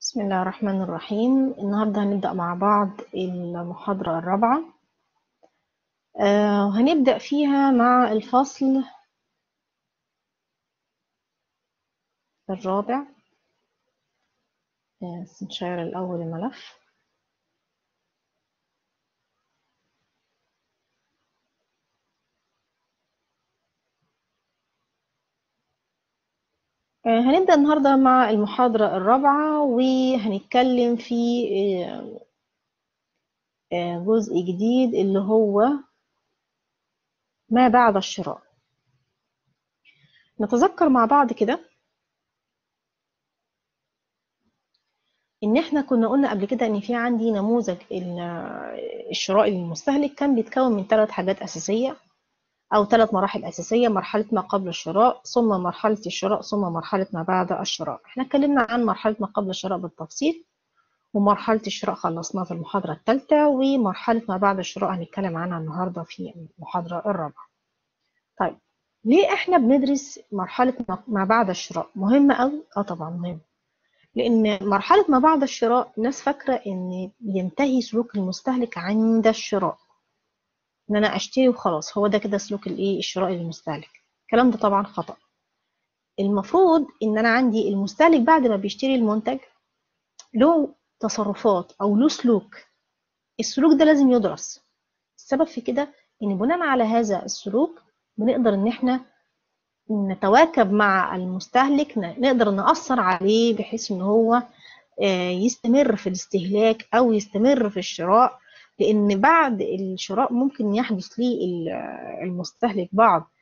بسم الله الرحمن الرحيم النهاردة هنبدأ مع بعض المحاضرة الرابعة آه هنبدأ فيها مع الفصل الرابع آه نشير الأول الملف آه هنبدأ النهاردة مع المحاضرة الرابعة وهنتكلم في آه جزء جديد اللي هو ما بعد الشراء نتذكر مع بعض كده ان احنا كنا قلنا قبل كده ان في عندي نموذج الشراء للمستهلك كان بيتكون من ثلاث حاجات اساسيه او ثلاث مراحل اساسيه مرحله ما قبل الشراء ثم مرحله الشراء ثم مرحله ما بعد الشراء احنا اتكلمنا عن مرحله ما قبل الشراء بالتفصيل ومرحله الشراء خلصناها في المحاضره الثالثه ومرحله ما بعد الشراء هنتكلم عنها النهارده في المحاضره الرابعه طيب ليه احنا بندرس مرحله ما بعد الشراء مهمه قوي اه طبعا مهم لان مرحله ما بعد الشراء الناس فاكره ان ينتهي سلوك المستهلك عند الشراء ان انا اشتري وخلاص هو ده كده سلوك الايه الشراء للمستهلك الكلام ده طبعا خطا المفروض ان انا عندي المستهلك بعد ما بيشتري المنتج له تصرفات او له سلوك السلوك ده لازم يدرس السبب في كده ان بناء على هذا السلوك بنقدر ان احنا نتواكب مع المستهلك نقدر نأثر عليه بحيث ان هو يستمر في الاستهلاك او يستمر في الشراء لان بعد الشراء ممكن يحدث لي المستهلك بعض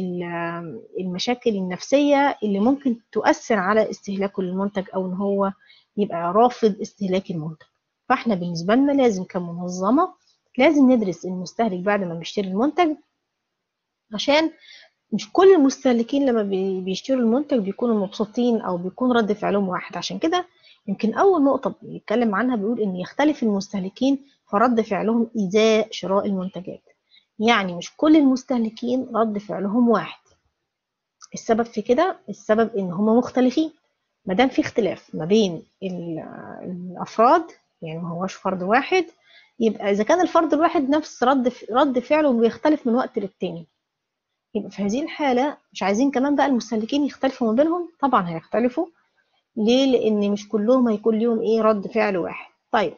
المشاكل النفسية اللي ممكن تؤثر على استهلاكه للمنتج او ان هو يبقى رافض استهلاك المنتج فاحنا بالنسبة لنا لازم كمنظمة لازم ندرس المستهلك بعد ما بيشتري المنتج عشان مش كل المستهلكين لما بيشتروا المنتج بيكونوا مبسوطين او بيكون رد فعلهم واحد عشان كده يمكن اول نقطة بيتكلم عنها بيقول ان يختلف المستهلكين فرد فعلهم ازاء شراء المنتجات يعني مش كل المستهلكين رد فعلهم واحد السبب في كده السبب ان هما مختلفين ما دام في اختلاف ما بين الافراد يعني ما هوش فرد واحد يبقى اذا كان الفرد الواحد نفس رد رد فعله بيختلف من وقت للتاني يبقى في هذه الحالة مش عايزين كمان بقى المستهلكين يختلفوا ما بينهم طبعا هيختلفوا ليه لان مش كلهم هيكون ليهم ايه رد فعل واحد طيب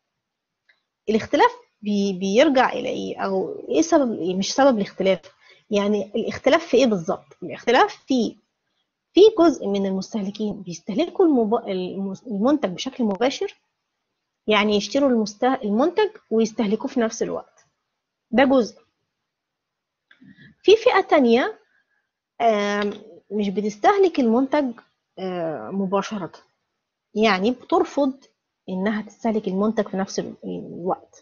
الاختلاف بي بيرجع الى ايه او ايه سبب إيه؟ مش سبب الاختلاف يعني الاختلاف في ايه بالظبط الاختلاف في في جزء من المستهلكين بيستهلكوا المب... المنتج بشكل مباشر يعني يشتروا المسته... المنتج ويستهلكوه في نفس الوقت ده جزء في فئة تانية مش بتستهلك المنتج مباشرة يعني بترفض إنها تستهلك المنتج في نفس الوقت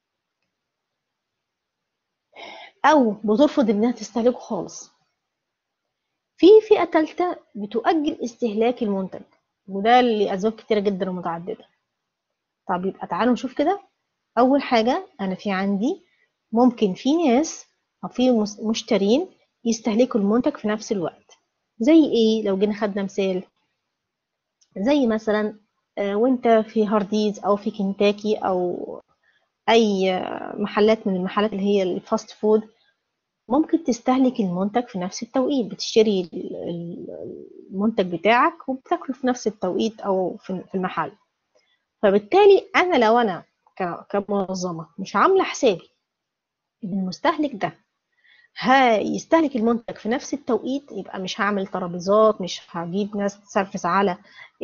أو بترفض إنها تستهلكه خالص في فئة تالتة بتؤجل استهلاك المنتج وده لأسباب كتيرة جدا ومتعددة طب يبقى تعالوا نشوف كده أول حاجة أنا في عندي ممكن في ناس أو في مشترين يستهلكوا المنتج في نفس الوقت زي إيه لو جينا خدنا مثال زي مثلا وانت في هارديز أو في كنتاكي أو أي محلات من المحلات اللي هي الفاست فود ممكن تستهلك المنتج في نفس التوقيت بتشتري المنتج بتاعك وبتاكله في نفس التوقيت أو في المحل فبالتالي أنا لو أنا كمنظمة مش عاملة حسابي إن المستهلك ده هيستهلك المنتج في نفس التوقيت يبقى مش هعمل ترابيزات مش هجيب ناس تسرفس على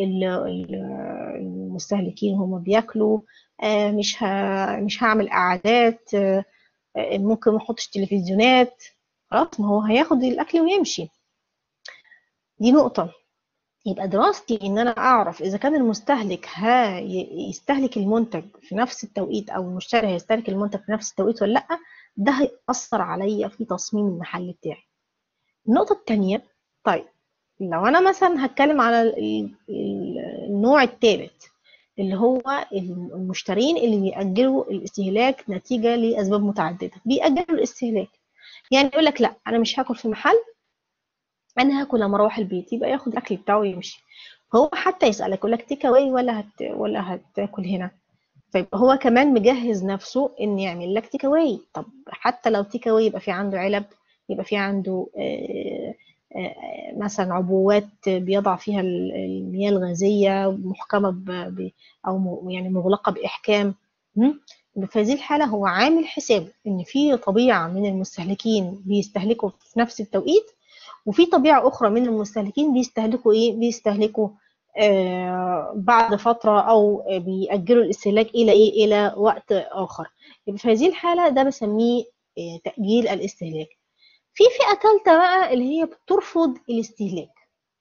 المستهلكين هما بياكلوا مش مش هعمل قعدات ممكن ما احطش تلفزيونات خلاص ما هو هياخد الاكل ويمشي دي نقطه يبقى دراستي ان انا اعرف اذا كان المستهلك هيستهلك المنتج في نفس التوقيت او المشتري هيستهلك المنتج في نفس التوقيت ولا لا ده هيأثر عليا في تصميم المحل بتاعي النقطة التانية طيب لو أنا مثلا هتكلم على النوع الثالث اللي هو المشترين اللي بيأجلوا الاستهلاك نتيجة لأسباب متعددة بيأجلوا الاستهلاك يعني يقول لك لا أنا مش هاكل في محل أنا هاكل لما أروح البيت يبقى ياخد الأكل بتاعه ويمشي هو حتى يسألك يقول لك تيك اواي ولا هت ولا هتاكل هنا فيبقى هو كمان مجهز نفسه ان يعمل لك تيك اواي طب حتى لو تيك اواي يبقى في عنده علب يبقى في عنده آه، آه، مثلا عبوات بيضع فيها ال- المياه الغازية محكمة ب... ب... أو م- يعني مغلقة بإحكام م? في هذه الحالة هو عامل حساب إن في طبيعة من المستهلكين بيستهلكوا في نفس التوقيت وفي طبيعة أخرى من المستهلكين بيستهلكوا إيه؟ بيستهلكوا آه بعد فترة أو بيأجلوا الاستهلاك إلى إيه؟ إلى وقت آخر يبقى في هذه الحالة ده بسميه آه تأجيل الاستهلاك في فئة ثالثة بقى اللي هي بترفض الاستهلاك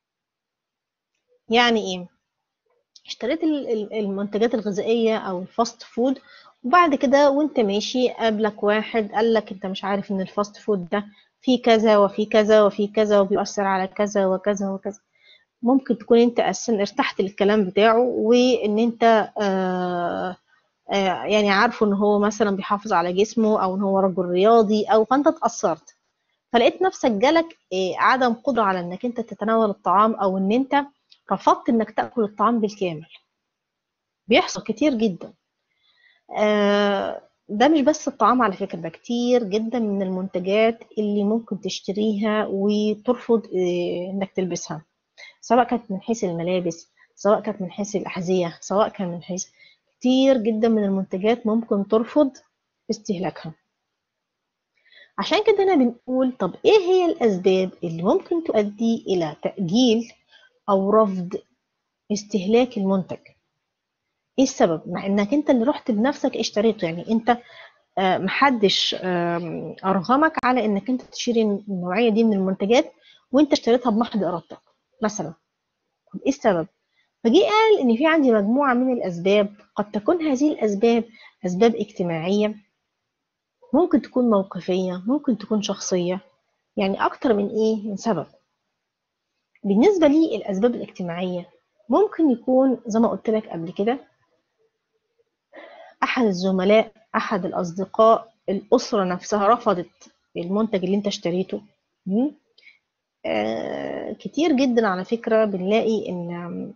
يعني إيه؟ اشتريت ال- ال- المنتجات الغذائية أو الفاست فود وبعد كده وانت ماشي قابلك واحد قالك انت مش عارف ان الفاست فود ده فيه كذا وفيه كذا وفيه كذا وبيأثر على كذا وكذا وكذا ممكن تكون انت اصلا ارتحت للكلام بتاعه وان انت آه آه يعني عارفه ان هو مثلا بيحافظ على جسمه او ان هو رجل رياضي او فانت اتأثرت فلقيت نفسك جالك آه عدم قدرة على انك انت تتناول الطعام او ان انت رفضت انك تاكل الطعام بالكامل بيحصل كتير جدا آه، ده مش بس الطعام على فكرة ده كتير جدا من المنتجات اللي ممكن تشتريها وترفض آه، انك تلبسها سواء كانت من حيث الملابس سواء كانت من حيث الأحذية سواء كان من حيث كتير جدا من المنتجات ممكن ترفض استهلاكها عشان كده أنا بنقول طب إيه هي الأسباب اللي ممكن تؤدي إلى تأجيل أو رفض استهلاك المنتج ايه السبب مع انك انت اللي رحت بنفسك اشتريته يعني انت آه، محدش آم، ارغمك على انك انت تشتري النوعيه دي من المنتجات وانت اشتريتها بمحض ارادتك مثلا طب ايه السبب فجي قال ان في عندي مجموعه من الاسباب قد تكون هذه الاسباب اسباب اجتماعيه ممكن تكون موقفيه ممكن تكون شخصيه يعني اكتر من ايه من سبب بالنسبه لي الاسباب الاجتماعيه ممكن يكون زي ما قلت لك قبل كده احد الزملاء احد الاصدقاء الاسره نفسها رفضت المنتج اللي انت اشتريته م? آه كتير جدا على فكره بنلاقي ان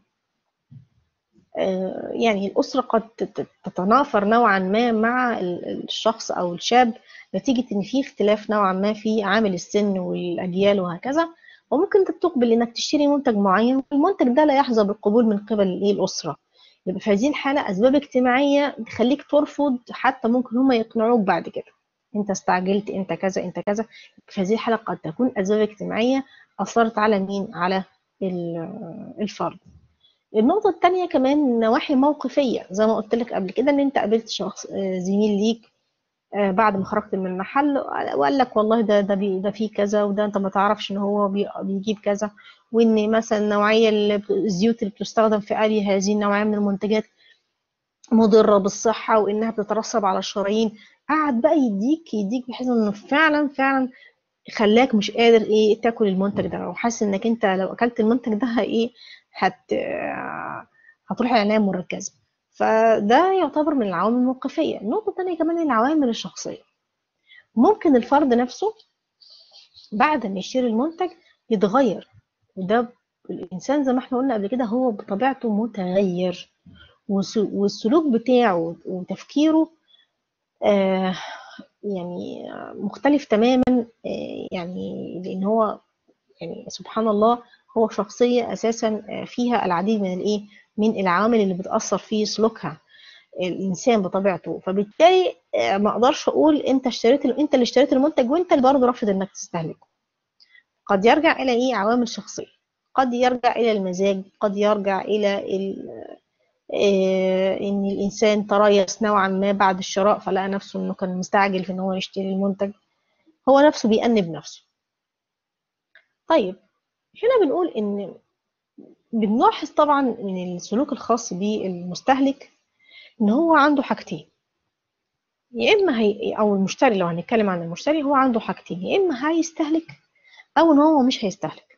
آه يعني الاسره قد تت- تتنافر نوعا ما مع ال- الشخص او الشاب نتيجه ان في اختلاف نوعا ما في عامل السن والاجيال وهكذا وممكن انت تقبل انك تشتري منتج معين والمنتج ده لا يحظى بالقبول من قبل الايه الاسره يبقى في هذه الحالة أسباب اجتماعية تخليك ترفض حتى ممكن هما يقنعوك بعد كده أنت استعجلت أنت كذا أنت كذا في هذه الحالة قد تكون أسباب اجتماعية أثرت على مين؟ على ال- الفرد النقطة التانية كمان نواحي موقفية زي ما قلت لك قبل كده إن أنت قابلت شخص آه، زميل ليك آه، بعد ما خرجت من المحل وقال لك والله ده ده بي ده فيه كذا وده انت ما تعرفش ان هو بي- بيجيب كذا وان مثلا النوعيه اللي بت- الزيوت اللي بتستخدم في قلي هذه النوعيه من المنتجات مضره بالصحه وانها بتترسب على الشرايين قعد بقى يديك يديك بحيث انه فعلا فعلا خلاك مش قادر ايه تاكل المنتج ده وحاسس انك انت لو اكلت المنتج ده ايه هت هتروح العنايه المركزه فده يعتبر من العوامل الموقفيه النقطه الثانيه كمان العوامل الشخصيه ممكن الفرد نفسه بعد ما يشتري المنتج يتغير وده الإنسان زي ما احنا قلنا قبل كده هو بطبيعته متغير وس- والسلوك بتاعه وتفكيره آه يعني آه، مختلف تماما آه يعني لأن هو يعني سبحان الله هو شخصية أساسا آه، فيها العديد من الإيه من العوامل اللي بتأثر في سلوكها الانسان بطبيعته فبالتالي آه، ما اقدرش اقول انت اشتريت انت اللي اشتريت المنتج وانت اللي برضه رافض انك تستهلكه قد يرجع الى ايه عوامل شخصيه قد يرجع الى المزاج قد يرجع الى ال... آه، ان الانسان تريث نوعا ما بعد الشراء فلقى نفسه انه كان مستعجل في ان هو يشتري المنتج هو نفسه بيأنب نفسه طيب هنا بنقول ان بنلاحظ طبعا من السلوك الخاص بالمستهلك ان هو عنده حاجتين يا اما هي او المشتري لو هنتكلم عن المشتري هو عنده حاجتين يا اما هيستهلك او ان هو مش هيستهلك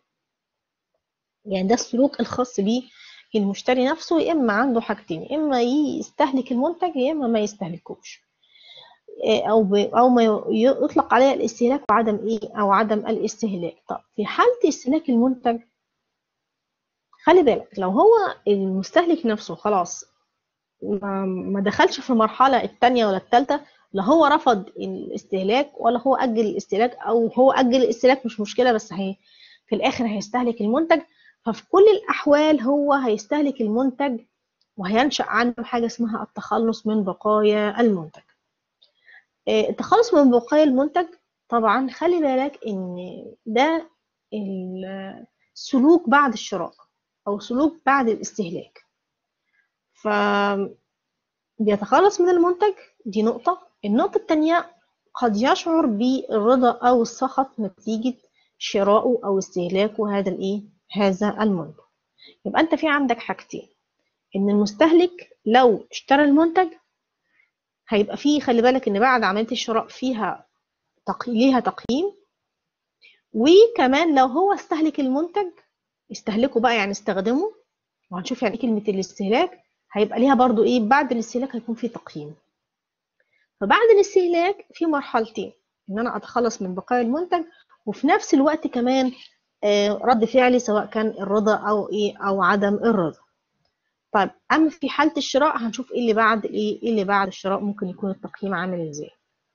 يعني ده السلوك الخاص بيه المشتري نفسه يا اما عنده حاجتين يا اما يستهلك المنتج يا اما ما يستهلكوش إيه، او ب... او ما ي- يطلق عليه الاستهلاك وعدم ايه او عدم الاستهلاك طب في حالة استهلاك المنتج خلي بالك لو هو المستهلك نفسه خلاص ما ما دخلش في المرحلة التانية ولا التالتة لا هو رفض الاستهلاك ولا هو أجل الاستهلاك أو هو أجل الاستهلاك مش مشكلة بس هي في الآخر هيستهلك المنتج ففي كل الأحوال هو هيستهلك المنتج وهينشأ عنه حاجة اسمها التخلص من بقايا المنتج آه، التخلص من بقايا المنتج طبعا خلي بالك ان ده السلوك بعد الشراء او سلوك بعد الاستهلاك ف بيتخلص من المنتج دي نقطة النقطة التانية قد يشعر بالرضا أو السخط نتيجة شرائه أو استهلاكه هذا الإيه؟ هذا المنتج يبقى أنت في عندك حاجتين إن المستهلك لو اشترى المنتج هيبقى فيه خلي بالك إن بعد عملية الشراء فيها تق... ليها تقييم وكمان لو هو استهلك المنتج استهلكه بقى يعني استخدمه وهنشوف يعني ايه كلمة الاستهلاك هيبقى ليها برضو ايه بعد الاستهلاك هيكون في تقييم فبعد الاستهلاك في مرحلتين ان انا اتخلص من بقايا المنتج وفي نفس الوقت كمان آه، رد فعلي سواء كان الرضا او ايه او عدم الرضا طيب اما في حالة الشراء هنشوف ايه اللي بعد ايه ايه اللي بعد الشراء ممكن يكون التقييم عامل ازاي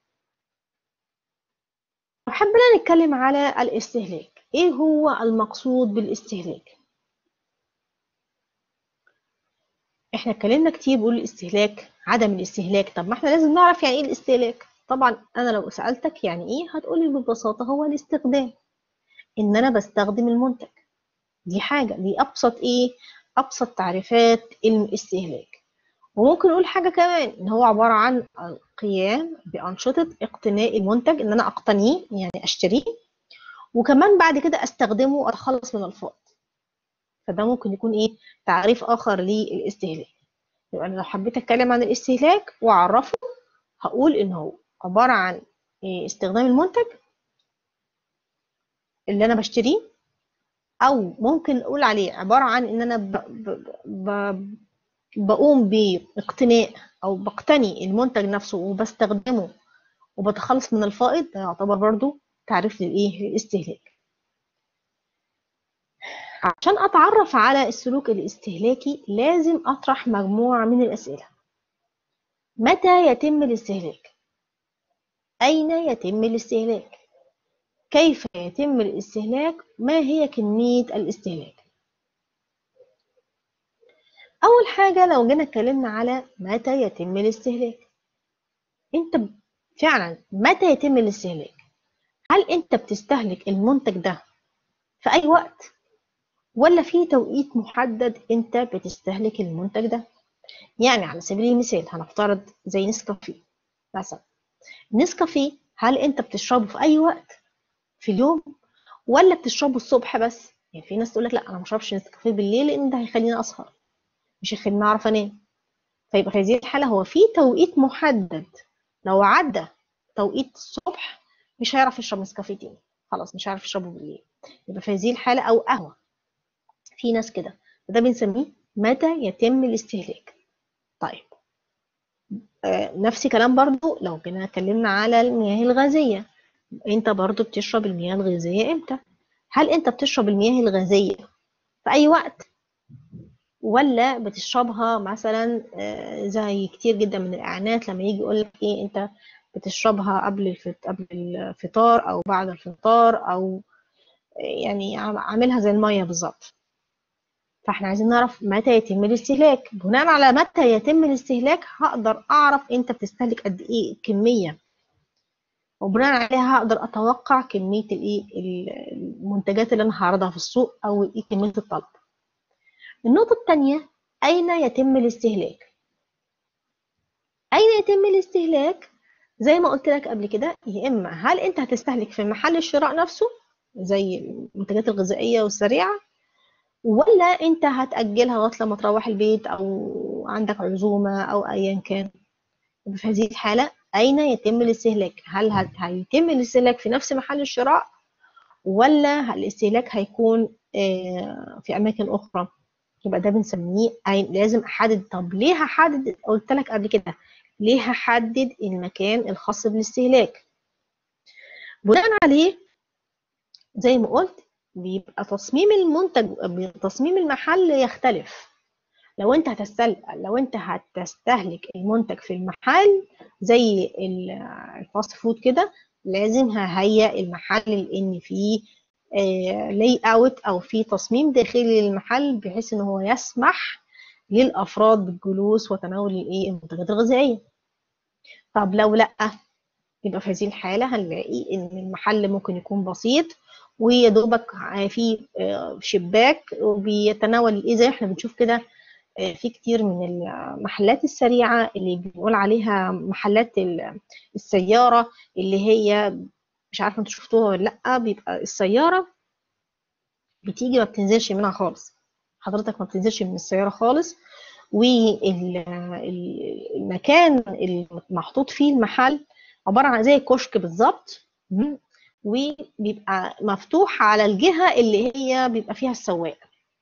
حبينا نتكلم على الاستهلاك ايه هو المقصود بالاستهلاك احنا اتكلمنا كتير بقول الاستهلاك عدم الاستهلاك طب ما احنا لازم نعرف يعني ايه الاستهلاك طبعا انا لو سألتك يعني ايه هتقولي ببساطة هو الاستخدام ان انا بستخدم المنتج دي حاجة دي ابسط ايه ابسط تعريفات الاستهلاك وممكن نقول حاجة كمان ان هو عبارة عن القيام بأنشطة اقتناء المنتج ان انا اقتنيه يعني اشتريه وكمان بعد كده استخدمه واتخلص من الفائض فده ممكن يكون ايه تعريف اخر للاستهلاك يبقى انا لو حبيت اتكلم عن الاستهلاك واعرفه هقول ان هو عبارة عن إيه استخدام المنتج اللي انا بشتريه او ممكن نقول عليه عبارة عن ان انا ب... ب... ب... بقوم باقتناء او بقتني المنتج نفسه وبستخدمه وبتخلص من الفائض ده يعتبر برضو تعريف للايه للاستهلاك عشان اتعرف على السلوك الاستهلاكي لازم اطرح مجموعة من الاسئلة متى يتم الاستهلاك اين يتم الاستهلاك كيف يتم الاستهلاك ما هي كمية الاستهلاك أول حاجة لو جينا اتكلمنا على متى يتم الاستهلاك أنت فعلا متى يتم الاستهلاك هل أنت بتستهلك المنتج ده في أي وقت ولا في توقيت محدد أنت بتستهلك المنتج ده يعني على سبيل المثال هنفترض زي نسكافيه مثلا نسكافيه هل أنت بتشربه في أي وقت في اليوم ولا بتشربه الصبح بس يعني في ناس تقول لك لا انا ما بشربش نسكافيه بالليل لان ده هيخليني اسهر مش هيخليني اعرف انام فيبقى في هذه الحاله هو في توقيت محدد لو عدى توقيت الصبح مش هيعرف يشرب نسكافيه تاني خلاص مش هيعرف يشربه بالليل يبقى في هذه الحاله او قهوه في ناس كده ده بنسميه متى يتم الاستهلاك طيب آه نفس كلام برضو لو جينا اتكلمنا على المياه الغازيه انت برضو بتشرب المياه الغازية امتى هل انت بتشرب المياه الغازية في اي وقت ولا بتشربها مثلا زي كتير جدا من الاعلانات لما يجي يقول لك ايه انت بتشربها قبل قبل الفطار او بعد الفطار او يعني عاملها زي المية بالظبط فاحنا عايزين نعرف متى يتم الاستهلاك بناء على متى يتم الاستهلاك هقدر اعرف انت بتستهلك قد ايه كمية وبناء عليها هقدر اتوقع كميه الايه المنتجات اللي انا هعرضها في السوق او ايه كميه الطلب النقطه الثانيه اين يتم الاستهلاك اين يتم الاستهلاك زي ما قلت لك قبل كده يا اما هل انت هتستهلك في محل الشراء نفسه زي المنتجات الغذائيه والسريعه ولا انت هتاجلها لغايه لما تروح البيت او عندك عزومه او ايا كان في هذه الحاله أين يتم الاستهلاك هل هيتم الاستهلاك في نفس محل الشراء ولا الاستهلاك هيكون في أماكن أخرى يبقى ده بنسميه لازم أحدد طب ليه هحدد قلت لك قبل كده ليه هحدد المكان الخاص بالاستهلاك بناء عليه زي ما قلت بيبقى تصميم المنتج تصميم المحل يختلف لو انت هتستهلك لو انت هتستهلك المنتج في المحل زي الفاست فود كده لازم ههيئ المحل لان فيه لاي اوت او في تصميم داخلي للمحل بحيث ان هو يسمح للافراد بالجلوس وتناول الايه المنتجات الغذائيه طب لو لا يبقى في هذه الحاله هنلاقي ان المحل ممكن يكون بسيط ويا دوبك في شباك وبيتناول ايه زي احنا بنشوف كده في كتير من المحلات السريعه اللي بنقول عليها محلات السياره اللي هي مش عارفه انتوا شفتوها ولا لا بيبقى السياره بتيجي ما بتنزلش منها خالص حضرتك ما بتنزلش من السياره خالص والمكان المحطوط فيه المحل عباره عن زي كشك بالظبط وبيبقى مفتوح على الجهه اللي هي بيبقى فيها السواق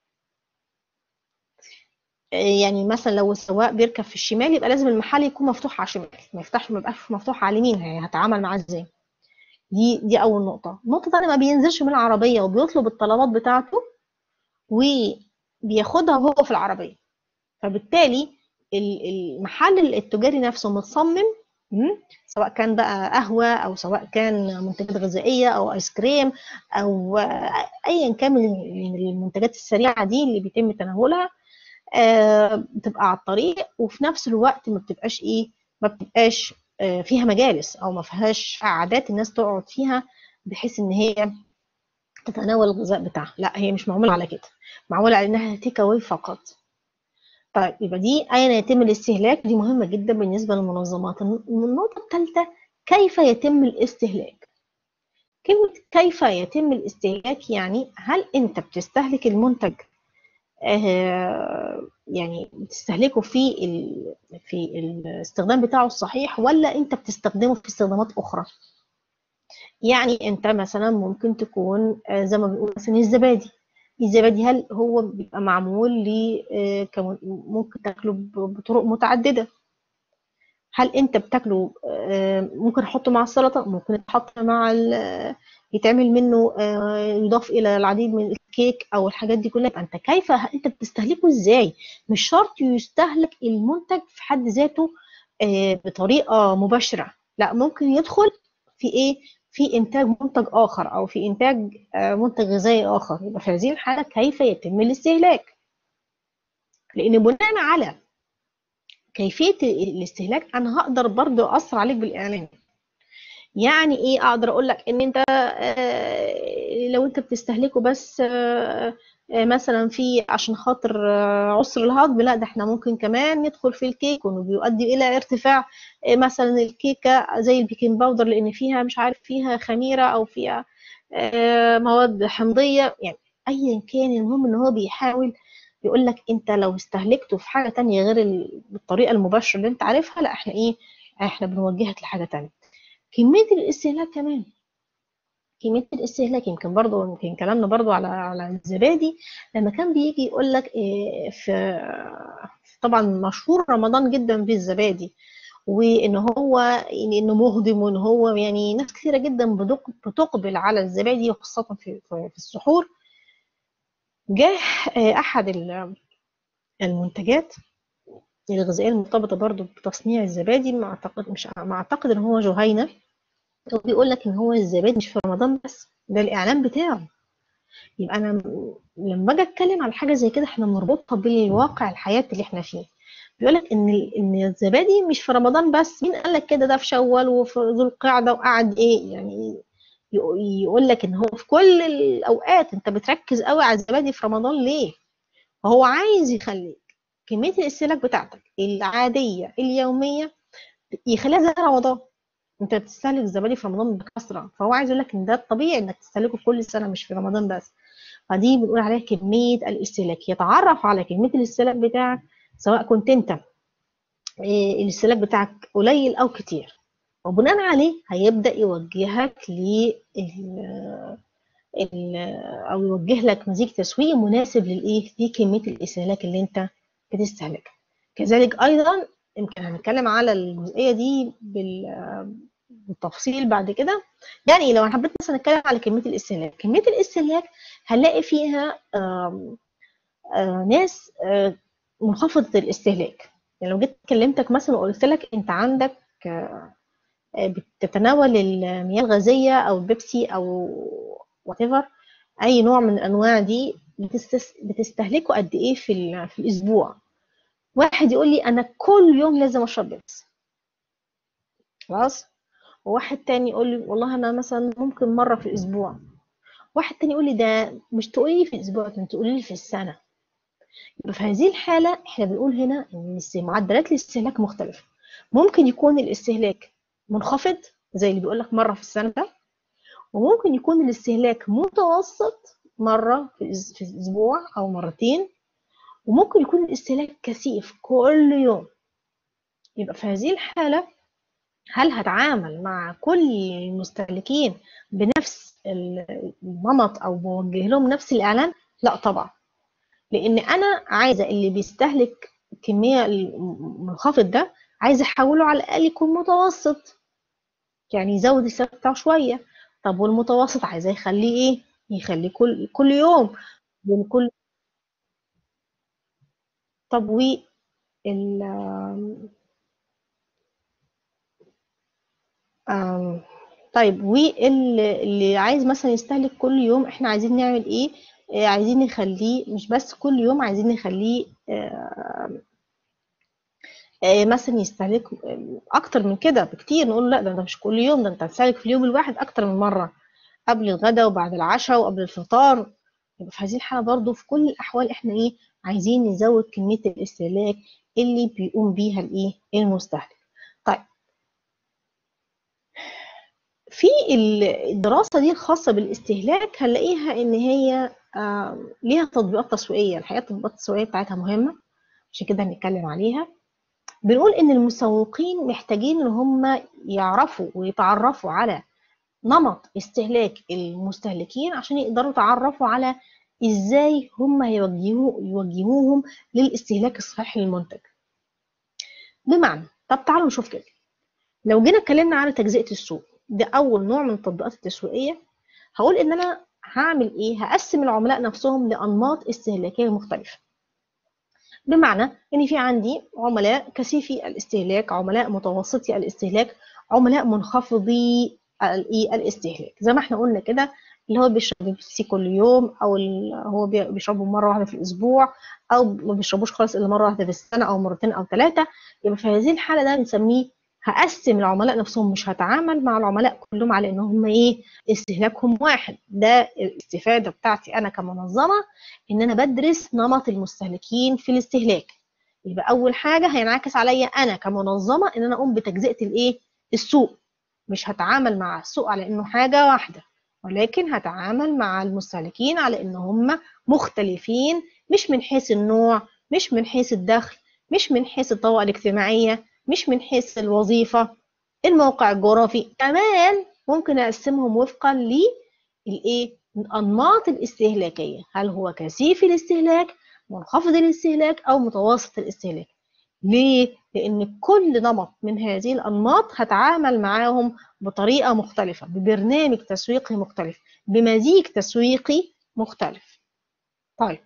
يعني مثلا لو السواق بيركب في الشمال يبقى لازم المحل يكون مفتوح على الشمال ما يفتحش ما يبقاش مفتوح على اليمين يعني هتعامل معاه ازاي دي دي اول نقطه النقطه الثانيه ما بينزلش من العربيه وبيطلب الطلبات بتاعته وبياخدها وهو في العربيه فبالتالي المحل التجاري نفسه متصمم سواء كان بقى قهوه او سواء كان منتجات غذائيه او ايس كريم او ايا كان من المنتجات السريعه دي اللي بيتم تناولها بتبقى على الطريق وفي نفس الوقت ما بتبقاش ايه ما بتبقاش فيها مجالس او ما فيهاش قعدات الناس تقعد فيها بحيث ان هي تتناول الغذاء بتاعها لا هي مش معموله على كده معموله على انها تيك اواي فقط طيب يبقى دي اين يتم الاستهلاك دي مهمه جدا بالنسبه للمنظمات النقطه الثالثه كيف يتم الاستهلاك كلمه كيف يتم الاستهلاك يعني هل انت بتستهلك المنتج آه يعني بتستهلكه في ال... في الاستخدام بتاعه الصحيح ولا انت بتستخدمه في استخدامات اخرى يعني انت مثلا ممكن تكون آه زي ما بنقول مثلا الزبادي الزبادي هل هو بيبقى معمول ل آه ممكن تاكله بطرق متعدده هل انت بتاكله ممكن احطه مع السلطه ممكن يتحط مع يتعمل منه يضاف الى العديد من الكيك او الحاجات دي كلها يبقى انت كيف انت بتستهلكه ازاي مش شرط يستهلك المنتج في حد ذاته بطريقه مباشره لا ممكن يدخل في ايه في انتاج منتج اخر او في انتاج منتج غذائي اخر يبقى في هذه الحاله كيف يتم الاستهلاك لان بناء على كيفيه الاستهلاك انا هقدر برضو اثر عليك بالاعلان يعني ايه اقدر اقول لك ان انت لو انت بتستهلكه بس مثلا في عشان خاطر عسر الهضم لا ده احنا ممكن كمان ندخل في الكيك وانه بيؤدي الى ارتفاع مثلا الكيكه زي البيكنج باودر لان فيها مش عارف فيها خميره او فيها مواد حمضيه يعني ايا كان المهم ان هو بيحاول يقول لك انت لو استهلكته في حاجه تانية غير بالطريقه المباشره اللي انت عارفها لا احنا ايه احنا بنوجهك لحاجه تانية كميه الاستهلاك كمان كميه الاستهلاك يمكن برضو يمكن كلامنا برضو على على الزبادي لما كان بيجي يقول لك إيه في طبعا مشهور رمضان جدا بالزبادي وان هو انه مهضم وان هو يعني ناس كثيره جدا بتقبل على الزبادي وخاصه في في السحور جه احد المنتجات الغذائيه المرتبطه برضو بتصنيع الزبادي ما اعتقد مش ما اعتقد ان هو جهينه وبيقول لك ان هو الزبادي مش في رمضان بس ده الاعلان بتاعه يبقى انا لما باجي اتكلم على حاجه زي كده احنا بنربطها بالواقع الحياه اللي احنا فيه بيقول لك ان ان الزبادي مش في رمضان بس مين قال لك كده ده في شوال وفي ذو القعده وقعد ايه يعني يقول لك ان هو في كل الاوقات انت بتركز قوي على الزبادي في رمضان ليه وهو عايز يخليك كميه الاستهلاك بتاعتك العاديه اليوميه يخليها زي رمضان انت بتستهلك الزبادي في رمضان بكثره فهو عايز يقول لك ان ده الطبيعي انك تستهلكه كل سنه مش في رمضان بس فدي بنقول عليها كميه الاستهلاك يتعرف على كميه الاستهلاك بتاعك سواء كنت انت الاستهلاك بتاعك قليل او كتير وبناء عليه هيبدا يوجهك ل او يوجه لك مزيج تسويقي مناسب للايه لكميه الاستهلاك اللي انت بتستهلكها كذلك ايضا يمكن هنتكلم على الجزئيه دي بالتفصيل بعد كده يعني لو حبيت مثلا نتكلم على كميه الاستهلاك كميه الاستهلاك هنلاقي فيها آم، آه، ناس آه، منخفضة الاستهلاك يعني لو جيت كلمتك مثلا وقلت لك انت عندك آه، آه، بتتناول المياه الغازية او البيبسي او whatever اي نوع من الانواع دي بتستس... بتستهلكه قد ايه في ال... في الاسبوع واحد يقول لي انا كل يوم لازم اشرب بيبسي خلاص وواحد تاني يقول لي والله انا مثلا ممكن مرة في الاسبوع واحد تاني يقول لي ده مش تقولي لي في الاسبوع ده تقولي لي في السنة يبقى في هذه الحالة احنا بنقول هنا ان الاست- معدلات الاستهلاك مختلفة ممكن يكون الاستهلاك منخفض زي اللي بيقول لك مرة في السنة ده وممكن يكون الاستهلاك متوسط مرة في الأس- في الأسبوع أو مرتين وممكن يكون الاستهلاك كثيف كل يوم يبقى في هذه الحالة هل هتعامل مع كل المستهلكين بنفس ال- النمط أو بوجه لهم نفس الإعلان؟ لا طبعا لأن أنا عايزة اللي بيستهلك الكمية المنخفض ده عايزة أحوله على الأقل يكون متوسط يعني يزود السعر بتاعه شوية طب والمتوسط عايزاه يخليه إيه؟ يخليه كل كل يوم بين كل طب و ال آم، طيب واللي اللي عايز مثلا يستهلك كل يوم احنا عايزين نعمل ايه آه، عايزين نخليه مش بس كل يوم عايزين نخليه آه، آه، مثلا يستهلك آه، اكتر من كده بكتير نقول لا ده ده مش كل يوم ده انت هتستهلك في اليوم الواحد اكتر من مرة قبل الغداء وبعد العشاء وقبل الفطار يبقى في هذه الحالة برضو في كل الأحوال إحنا إيه عايزين نزود كمية الاستهلاك اللي بيقوم بيها الإيه المستهلك. طيب في ال- الدراسة دي الخاصة بالاستهلاك هنلاقيها إن هي آم، ليها تطبيقات تسويقية الحقيقة التطبيقات التسويقية بتاعتها مهمة عشان كده هنتكلم عليها بنقول إن المسوقين محتاجين إن هم يعرفوا ويتعرفوا على نمط استهلاك المستهلكين عشان يقدروا يتعرفوا على ازاي هم يوجهوا يوجهوهم للاستهلاك الصحيح للمنتج بمعنى طب تعالوا نشوف كده لو جينا اتكلمنا على تجزئة السوق ده اول نوع من التطبيقات التسويقية هقول ان انا هعمل ايه هقسم العملاء نفسهم لانماط استهلاكية مختلفة بمعنى ان في عندي عملاء كثيفي الاستهلاك عملاء متوسطي الاستهلاك عملاء منخفضي الايه الاستهلاك زي ما احنا قلنا كده اللي هو بيشرب بيبسي كل يوم او ال- هو بي- بيشربه مره واحده في الاسبوع او ما بيشربوش خالص الا مره واحده في السنه او مرتين او ثلاثه يبقى في هذه الحاله ده بنسميه هقسم العملاء نفسهم مش هتعامل مع العملاء كلهم على ان هم ايه استهلاكهم واحد ده الاستفاده بتاعتي انا كمنظمه ان انا بدرس نمط المستهلكين في الاستهلاك يبقى اول حاجه هينعكس عليا انا كمنظمه ان انا اقوم بتجزئه الايه السوق مش هتعامل مع السوق على انه حاجه واحده ولكن هتعامل مع المستهلكين على ان هم مختلفين مش من حيث النوع مش من حيث الدخل مش من حيث الطبقه الاجتماعيه مش من حيث الوظيفه الموقع الجغرافي كمان ممكن اقسمهم وفقا للايه الانماط الاستهلاكيه هل هو كثيف الاستهلاك منخفض الاستهلاك او متوسط الاستهلاك ليه لان كل نمط من هذه الانماط هتعامل معاهم بطريقه مختلفه ببرنامج تسويقي مختلف بمزيج تسويقي مختلف طيب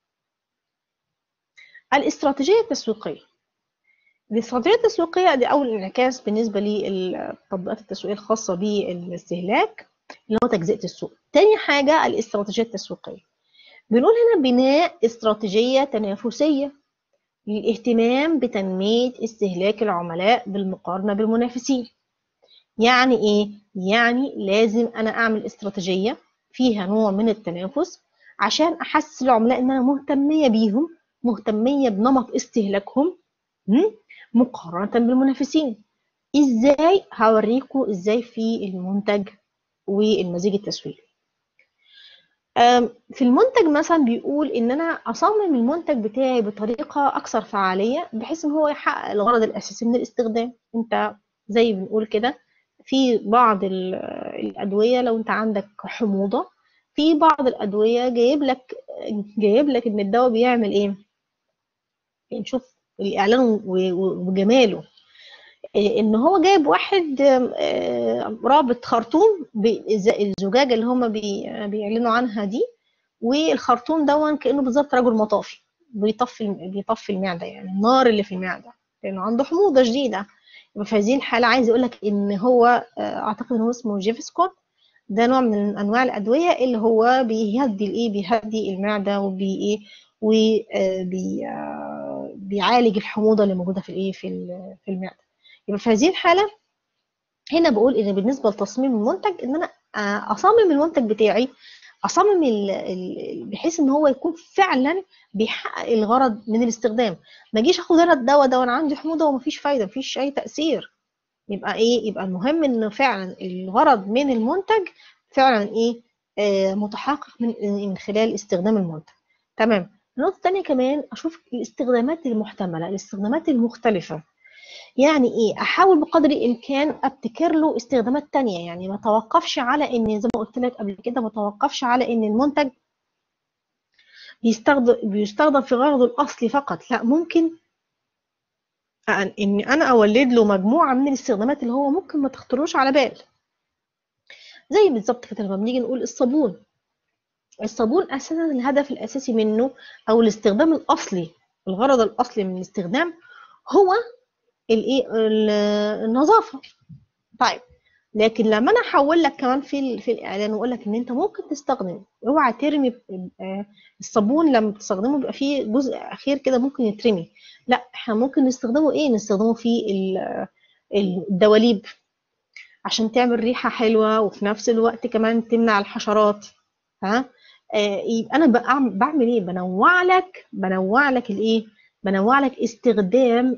الاستراتيجيه التسويقيه الاستراتيجيه التسويقيه دي اول انعكاس بالنسبه للتطبيقات التسويقيه الخاصه بالاستهلاك اللي هو تجزئه السوق تاني حاجه الاستراتيجيه التسويقيه بنقول هنا بناء استراتيجيه تنافسيه للاهتمام بتنميه استهلاك العملاء بالمقارنه بالمنافسين يعني ايه يعني لازم انا اعمل استراتيجيه فيها نوع من التنافس عشان احسس العملاء ان انا مهتميه بيهم مهتميه بنمط استهلاكهم م? مقارنه بالمنافسين ازاي هوريكم ازاي في المنتج والمزيج التسويقي أم، في المنتج مثلا بيقول ان انا اصمم المنتج بتاعي بطريقه اكثر فعاليه بحيث ان هو يحقق الغرض الاساسي من الاستخدام انت زي بنقول كده في بعض ال- الادويه لو انت عندك حموضه في بعض الادويه جايب لك جايب لك ان الدواء بيعمل ايه نشوف الاعلان و- و- وجماله إيه، ان هو جايب واحد آه، رابط خرطوم بالز- الزجاجه اللي هم بي- بيعلنوا عنها دي والخرطوم دون كانه بالظبط رجل مطافي بيطفي بيطفي المعده يعني النار اللي في المعده لانه عنده حموضه شديده يبقى في هذه الحاله عايز يقول لك ان هو اعتقد ان هو اسمه جيفسكون ده نوع من انواع الادويه اللي هو بيهدي الايه بيهدي المعده وبي ايه وبيعالج الحموضه اللي موجوده في الايه في في المعده يبقى في هذه الحاله هنا بقول ان بالنسبه لتصميم المنتج ان انا اصمم المنتج بتاعي اصمم بحيث ان هو يكون فعلا بيحقق الغرض من الاستخدام ما اجيش اخد انا الدواء ده وانا عندي حموضه ومفيش فايده مفيش اي تاثير يبقى ايه يبقى المهم ان فعلا الغرض من المنتج فعلا ايه آه متحقق من من خلال استخدام المنتج تمام النقطه الثانيه كمان اشوف الاستخدامات المحتمله الاستخدامات المختلفه يعني ايه احاول بقدر الامكان ابتكر له استخدامات تانية يعني ما توقفش على ان زي ما قلت لك قبل كده ما توقفش على ان المنتج بيستخدم بيستخدم في غرضه الاصلي فقط لا ممكن ان انا اولد له مجموعه من الاستخدامات اللي هو ممكن ما تخطروش على بال زي بالظبط كده لما بنيجي نقول الصابون الصابون اساسا الهدف الاساسي منه او الاستخدام الاصلي الغرض الاصلي من الاستخدام هو الايه النظافه طيب لكن لما انا احول لك كمان في في الاعلان واقول لك ان انت ممكن تستخدم اوعى ترمي الصابون لما تستخدمه بيبقى فيه جزء اخير كده ممكن يترمي لا احنا ممكن نستخدمه ايه نستخدمه في الدواليب عشان تعمل ريحه حلوه وفي نفس الوقت كمان تمنع الحشرات ها آه يبقى انا بعمل ايه بنوع لك بنوع لك الايه بنوع لك استخدام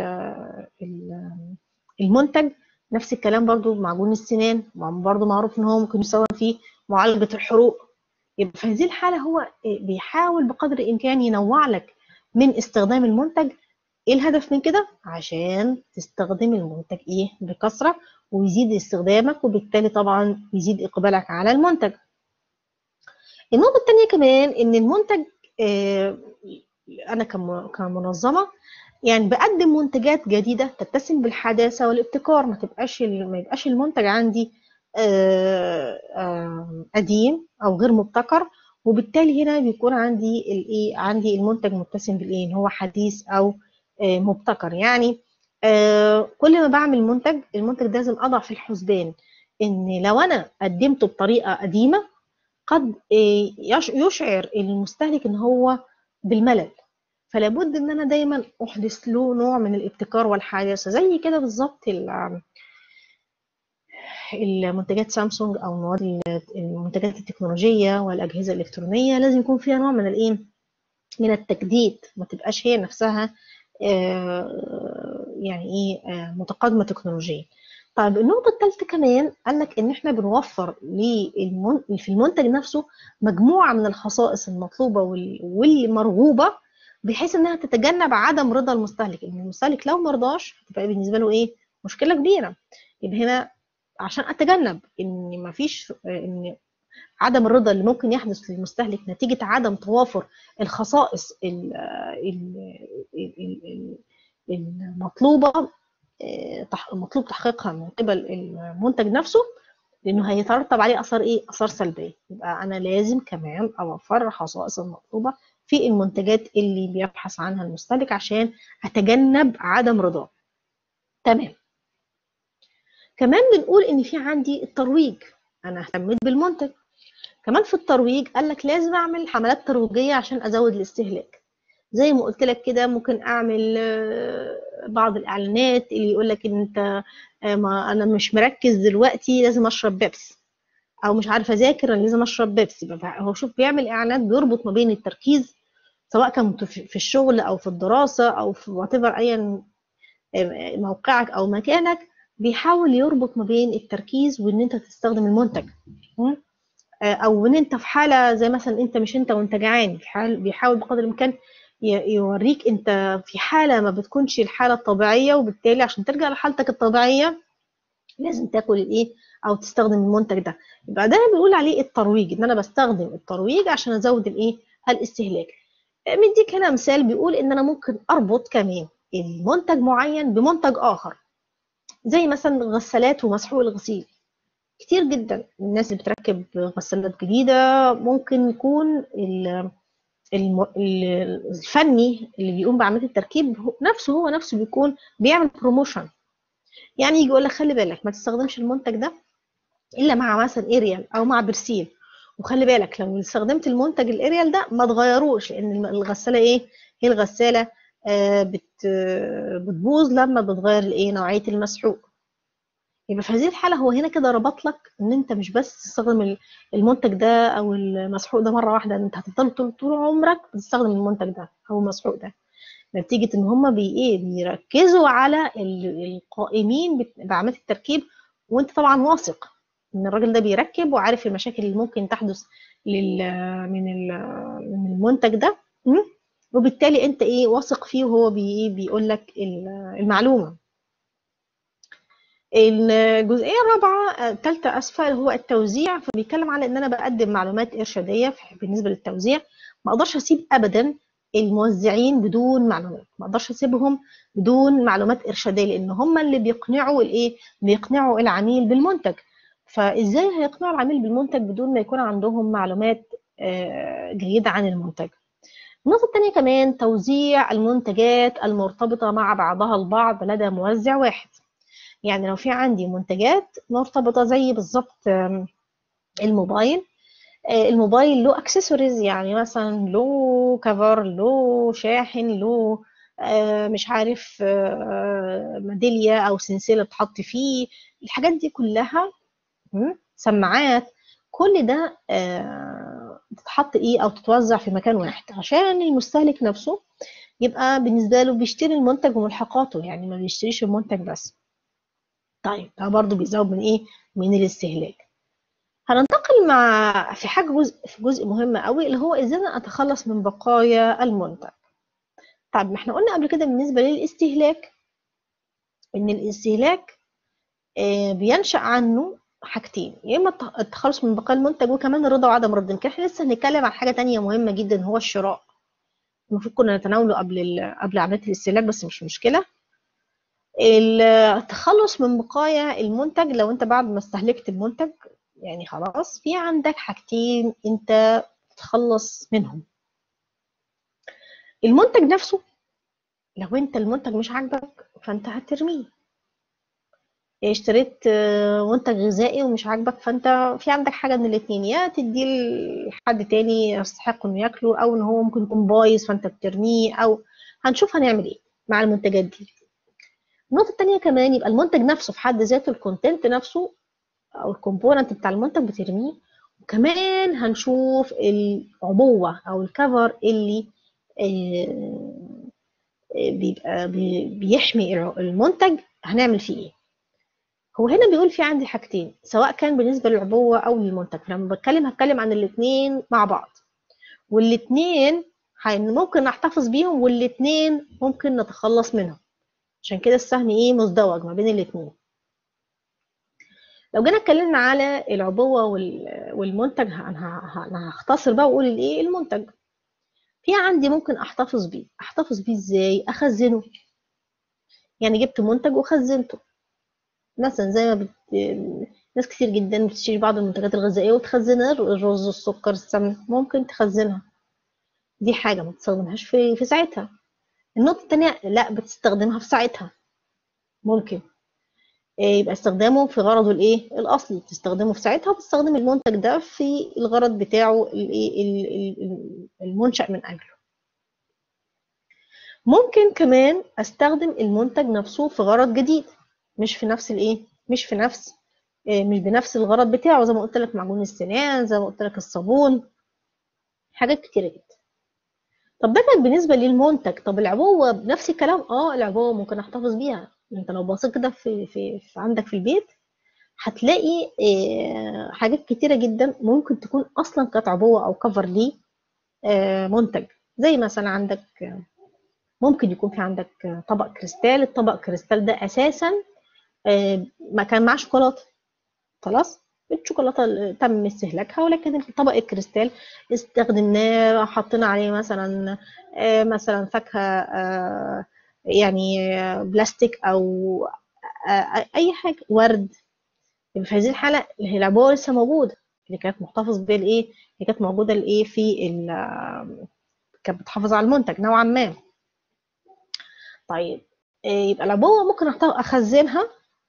المنتج نفس الكلام برضو معجون السنان برضو معروف ان هو ممكن يستخدم في معالجة الحروق يبقى في هذه الحالة هو بيحاول بقدر الإمكان ينوع لك من استخدام المنتج ايه الهدف من كده عشان تستخدم المنتج ايه بكثرة ويزيد استخدامك وبالتالي طبعا يزيد إقبالك على المنتج النقطة الثانية كمان ان المنتج آه انا كمنظمه يعني بقدم منتجات جديده تتسم بالحداثه والابتكار ما تبقاش ما يبقاش المنتج عندي آآ آآ قديم او غير مبتكر وبالتالي هنا بيكون عندي الايه عندي المنتج متسم بالايه ان هو حديث او مبتكر يعني كل ما بعمل منتج المنتج ده لازم اضع في الحسبان ان لو انا قدمته بطريقه قديمه قد يشعر المستهلك ان هو بالملل فلا بد ان انا دايما احدث له نوع من الابتكار والحداثه زي كده بالظبط المنتجات سامسونج او مواد المنتجات التكنولوجيه والاجهزه الالكترونيه لازم يكون فيها نوع من الايه من التجديد ما تبقاش هي نفسها يعني ايه متقدمه تكنولوجيا طيب النقطه الثالثه كمان قال لك ان احنا بنوفر في المنتج نفسه مجموعه من الخصائص المطلوبه والمرغوبه بحيث انها تتجنب عدم رضا المستهلك ان المستهلك لو مرضاش هتبقى بالنسبه له ايه مشكله كبيره يبقى هنا عشان اتجنب ان مفيش ان عدم الرضا اللي ممكن يحدث للمستهلك نتيجه عدم توافر الخصائص المطلوبه مطلوب تحقيقها من قبل المنتج نفسه لانه هيترتب عليه اثار ايه اثار سلبيه يبقى انا لازم كمان اوفر الخصائص المطلوبه في المنتجات اللي بيبحث عنها المستهلك عشان اتجنب عدم رضاه تمام كمان بنقول ان في عندي الترويج انا اهتميت بالمنتج كمان في الترويج قال لك لازم اعمل حملات ترويجيه عشان ازود الاستهلاك زي ما قلت لك كده ممكن اعمل بعض الاعلانات اللي يقول لك ان انت ما انا مش مركز دلوقتي لازم اشرب بيبس او مش عارفه اذاكر انا لازم اشرب بيبس هو شوف بيعمل اعلانات بيربط ما بين التركيز سواء كان في الشغل او في الدراسه او في وات ايا موقعك او مكانك بيحاول يربط ما بين التركيز وان انت تستخدم المنتج او ان انت في حاله زي مثلا انت مش انت وانت جعان بيحاول بقدر الامكان يوريك انت في حاله ما بتكونش الحاله الطبيعيه وبالتالي عشان ترجع لحالتك الطبيعيه لازم تاكل الايه او تستخدم المنتج ده يبقى ده بنقول عليه الترويج ان انا بستخدم الترويج عشان ازود الايه الاستهلاك مديك هنا مثال بيقول ان انا ممكن اربط كمان المنتج معين بمنتج اخر زي مثلا غسالات ومسحوق الغسيل كتير جدا الناس اللي بتركب غسالات جديدة ممكن يكون الفني اللي بيقوم بعملية التركيب نفسه هو نفسه بيكون بيعمل بروموشن يعني يجي يقول لك خلي بالك ما تستخدمش المنتج ده الا مع مثلا اريال او مع برسيل وخلي بالك لو استخدمت المنتج الاريال ده ما تغيروش لان الغساله ايه هي الغساله آه بت بتبوظ لما بتغير الايه نوعيه المسحوق يبقى في هذه الحاله هو هنا كده ربط لك ان انت مش بس تستخدم المنتج ده او المسحوق ده مره واحده انت هتفضل طول, طول عمرك بتستخدم المنتج ده او المسحوق ده نتيجه ان هم بي ايه بيركزوا على القائمين بعمليه التركيب وانت طبعا واثق ان الراجل ده بيركب وعارف المشاكل اللي ممكن تحدث لل من من المنتج ده وبالتالي انت ايه واثق فيه وهو بي بيقول لك المعلومه الجزئيه الرابعه الثالثه اسفه هو التوزيع فبيتكلم على ان انا بقدم معلومات ارشاديه بالنسبه للتوزيع ما اقدرش اسيب ابدا الموزعين بدون معلومات ما اقدرش اسيبهم بدون معلومات ارشاديه لان هم اللي بيقنعوا الايه بيقنعوا العميل بالمنتج فازاي هيقنعوا العميل بالمنتج بدون ما يكون عندهم معلومات جيده عن المنتج النقطة الثانية كمان توزيع المنتجات المرتبطة مع بعضها البعض لدى موزع واحد يعني لو في عندي منتجات مرتبطة زي بالظبط الموبايل الموبايل له اكسسوارز يعني مثلا له كفر له شاحن له مش عارف ميدالية او سلسلة تحط فيه الحاجات دي كلها سماعات كل ده تتحط ايه او تتوزع في مكان واحد عشان المستهلك نفسه يبقى بالنسبه له بيشتري المنتج وملحقاته يعني ما بيشتريش المنتج بس طيب ده برضه بيزود من ايه من الاستهلاك هننتقل مع في حاجه جزء في جزء مهم قوي اللي هو ازاي انا اتخلص من بقايا المنتج طيب ما احنا قلنا قبل كده بالنسبه للاستهلاك ان الاستهلاك بينشا عنه حاجتين يا اما التخلص من بقايا المنتج وكمان الرضا وعدم رد النكاح احنا لسه هنتكلم عن حاجه تانية مهمه جدا هو الشراء المفروض كنا نتناوله قبل قبل عمليه الاستهلاك بس مش مشكله التخلص من بقايا المنتج لو انت بعد ما استهلكت المنتج يعني خلاص في عندك حاجتين انت تتخلص منهم المنتج نفسه لو انت المنتج مش عاجبك فانت هترميه اشتريت منتج غذائي ومش عاجبك فانت في عندك حاجه من الاثنين يا تديه لحد تاني يستحق انه ياكله او ان هو ممكن يكون بايظ فانت بترميه او هنشوف هنعمل ايه مع المنتجات دي النقطه الثانيه كمان يبقى المنتج نفسه في حد ذاته الكونتنت نفسه او الكومبوننت بتاع المنتج بترميه وكمان هنشوف العبوه او الكفر اللي بيبقى بيحمي المنتج هنعمل فيه ايه هو هنا بيقول في عندي حاجتين سواء كان بالنسبه للعبوه او للمنتج لما بتكلم هتكلم عن الاثنين مع بعض والاثنين ممكن نحتفظ بيهم والاثنين ممكن نتخلص منهم عشان كده السهم ايه مزدوج ما بين الاثنين لو جينا اتكلمنا على العبوه والمنتج انا هختصر بقى واقول الايه المنتج في عندي ممكن احتفظ بيه احتفظ بيه ازاي اخزنه يعني جبت منتج وخزنته مثلا زي ما بت... ناس كتير جدا بتشتري بعض المنتجات الغذائية وتخزنها الرز السكر السمن ممكن تخزنها دي حاجة ما تستخدمهاش في في ساعتها النقطة التانية لا بتستخدمها في ساعتها ممكن يبقى استخدامه في غرضه الايه الاصلي تستخدمه في ساعتها وتستخدم المنتج ده في الغرض بتاعه الايه المنشأ من اجله ممكن كمان استخدم المنتج نفسه في غرض جديد مش في نفس الايه مش في نفس مش بنفس الغرض بتاعه زي ما قلت لك معجون السنان زي ما قلت لك الصابون حاجات كتيره جدا طب ده كان بالنسبه للمنتج طب العبوه بنفس الكلام اه العبوه ممكن احتفظ بيها انت لو بصيت كده في, في, في عندك في البيت هتلاقي آه حاجات كتيره جدا ممكن تكون اصلا كانت عبوه او كفر ليه آه منتج زي مثلا عندك ممكن يكون في عندك طبق كريستال الطبق كريستال ده اساسا ما كان معاه شوكولاته خلاص الشوكولاته تم استهلاكها ولكن طبق الكريستال استخدمناه حطينا عليه مثلا مثلا فاكهه يعني بلاستيك او اي حاجه ورد يبقى في هذه الحالة هي العبوة لسه موجودة اللي كانت محتفظ بيها الايه اللي كانت موجودة الايه في ال كانت بتحافظ على المنتج نوعا ما طيب يبقى العبوة ممكن اخزنها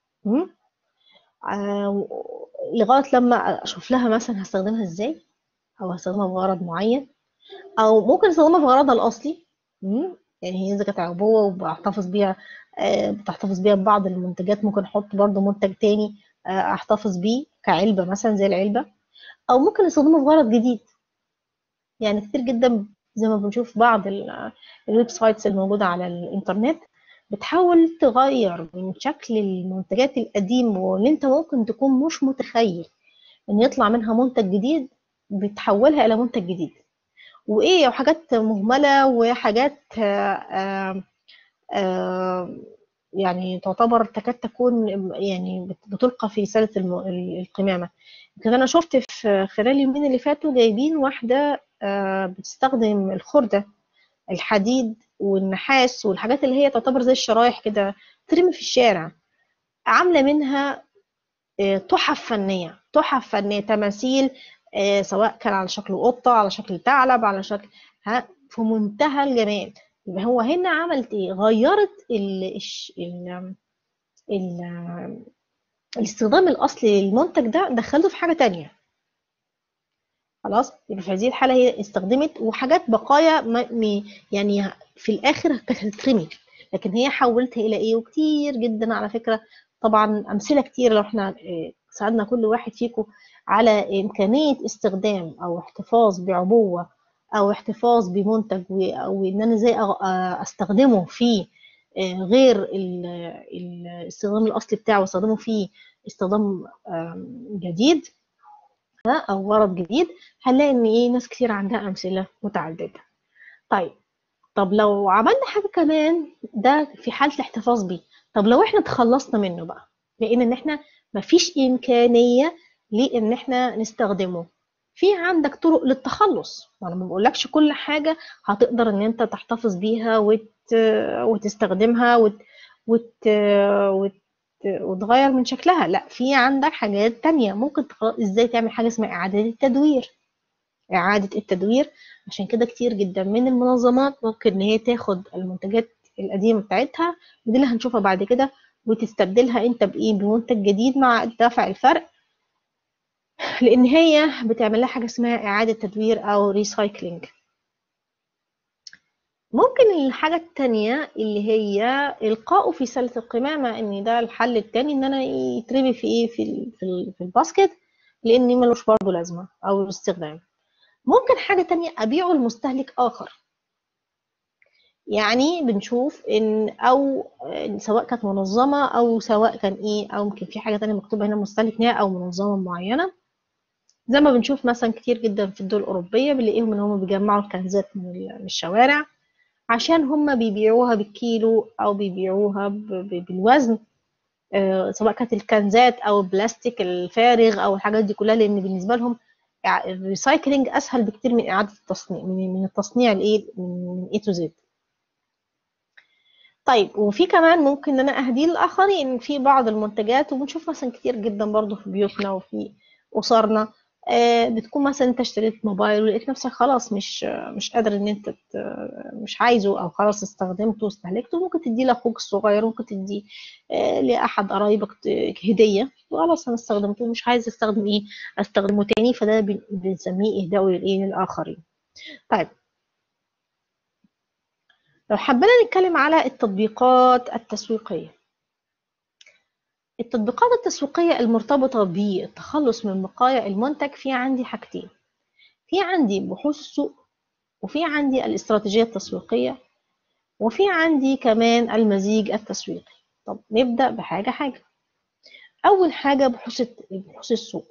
لغاية لما اشوف لها مثلا هستخدمها ازاي او هستخدمها بغرض معين او ممكن استخدمها في غرضها الاصلي يعني هي اذا كانت عبوه وبحتفظ بيها بتحتفظ بيها ببعض المنتجات ممكن احط برضو منتج تاني احتفظ بيه كعلبه مثلا زي العلبه او ممكن استخدمه في غرض جديد يعني كتير جدا زي ما بنشوف بعض الويب سايتس الموجوده على الانترنت بتحاول تغير من شكل المنتجات القديم واللي انت ممكن تكون مش متخيل ان يطلع منها منتج جديد بتحولها الى منتج جديد وايه وحاجات مهمله وحاجات آآ آآ يعني تعتبر تكاد تكون يعني بتلقى في سله القمامه يمكن انا شفت في خلال اليومين اللي فاتوا جايبين واحده بتستخدم الخرده الحديد والنحاس والحاجات اللي هي تعتبر زي الشرايح كده ترمي في الشارع عامله منها تحف فنيه تحف فنيه تماثيل سواء كان على شكل قطه على شكل ثعلب على شكل ها في منتهى الجمال يبقى هو هنا عملت ايه غيرت ال ال ال الاستخدام الاصلي للمنتج ده دخلته في حاجه تانية خلاص يبقى في هذه الحاله هي استخدمت وحاجات بقايا يعني في الاخر كانت هتترمي لكن هي حولتها الى ايه وكتير جدا على فكره طبعا امثله كتير لو احنا ساعدنا كل واحد فيكم على امكانيه استخدام او احتفاظ بعبوه او احتفاظ بمنتج وان انا ازاي استخدمه في غير الاستخدام الاصلي بتاعه واستخدمه في استخدام جديد او غرض جديد هنلاقي ان ايه ناس كتير عندها امثله متعدده طيب طب لو عملنا حاجه كمان ده في حاله الاحتفاظ بيه طب لو احنا تخلصنا منه بقى لان ان احنا مفيش امكانيه لان احنا نستخدمه في عندك طرق للتخلص وانا ما بقولكش كل حاجه هتقدر ان انت تحتفظ بيها وت... وتستخدمها وت... وت... وت... وتغير من شكلها لا في عندك حاجات تانية ممكن تخ... ازاي تعمل حاجه اسمها اعاده التدوير اعاده التدوير عشان كده كتير جدا من المنظمات ممكن ان هي تاخد المنتجات القديمه بتاعتها ودي اللي هنشوفها بعد كده وتستبدلها انت بايه بمنتج جديد مع دفع الفرق لان هي بتعمل لها حاجه اسمها اعاده تدوير او ريسايكلينج ممكن الحاجة التانية اللي هي إلقائه في سلة القمامة إن ده الحل التاني إن أنا يترمي في إيه في ال في, ال في الباسكت لأن ملوش برضه لازمة أو استخدام ممكن حاجة تانية أبيعه لمستهلك آخر يعني بنشوف إن أو سواء كانت منظمة أو سواء كان إيه أو ممكن في حاجة تانية مكتوبة هنا مستهلك نهائي أو منظمة معينة زي ما بنشوف مثلا كتير جدا في الدول الأوروبية بنلاقيهم إن هم بيجمعوا الكنزات من الشوارع عشان هم بيبيعوها بالكيلو او بيبيعوها بالوزن سواء كانت الكنزات او البلاستيك الفارغ او الحاجات دي كلها لان بالنسبه لهم الريسايكلينج اسهل بكتير من اعاده التصنيع من التصنيع الايه من اي تو زد طيب وفي كمان ممكن ان انا اهديه للاخرين في بعض المنتجات وبنشوف مثلا كتير جدا برضو في بيوتنا وفي اسرنا بتكون مثلا انت اشتريت موبايل ولقيت نفسك خلاص مش مش قادر ان انت مش عايزه او خلاص استخدمته واستهلكته ممكن تديه لاخوك الصغير ممكن تديه لاحد قرايبك هديه وخلاص انا استخدمته مش عايز استخدم ايه استخدمه تاني فده بنسميه اهداء للايه للاخرين طيب لو حبينا نتكلم على التطبيقات التسويقيه التطبيقات التسويقية المرتبطة بالتخلص من بقايا المنتج في عندي حاجتين في عندي بحوث السوق وفي عندي الاستراتيجية التسويقية وفي عندي كمان المزيج التسويقي طب نبدأ بحاجة حاجة أول حاجة بحوث بحوث السوق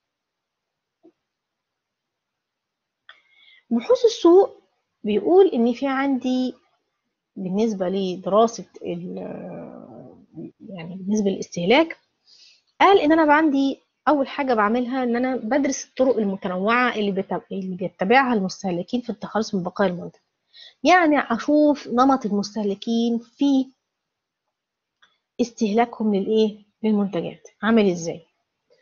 بحوث السوق بيقول إن في عندي بالنسبة لدراسة يعني بالنسبه للاستهلاك قال ان انا عندي اول حاجه بعملها ان انا بدرس الطرق المتنوعه اللي بتب... اللي بيتبعها المستهلكين في التخلص من بقايا المنتج يعني اشوف نمط المستهلكين في استهلاكهم للايه للمنتجات عامل ازاي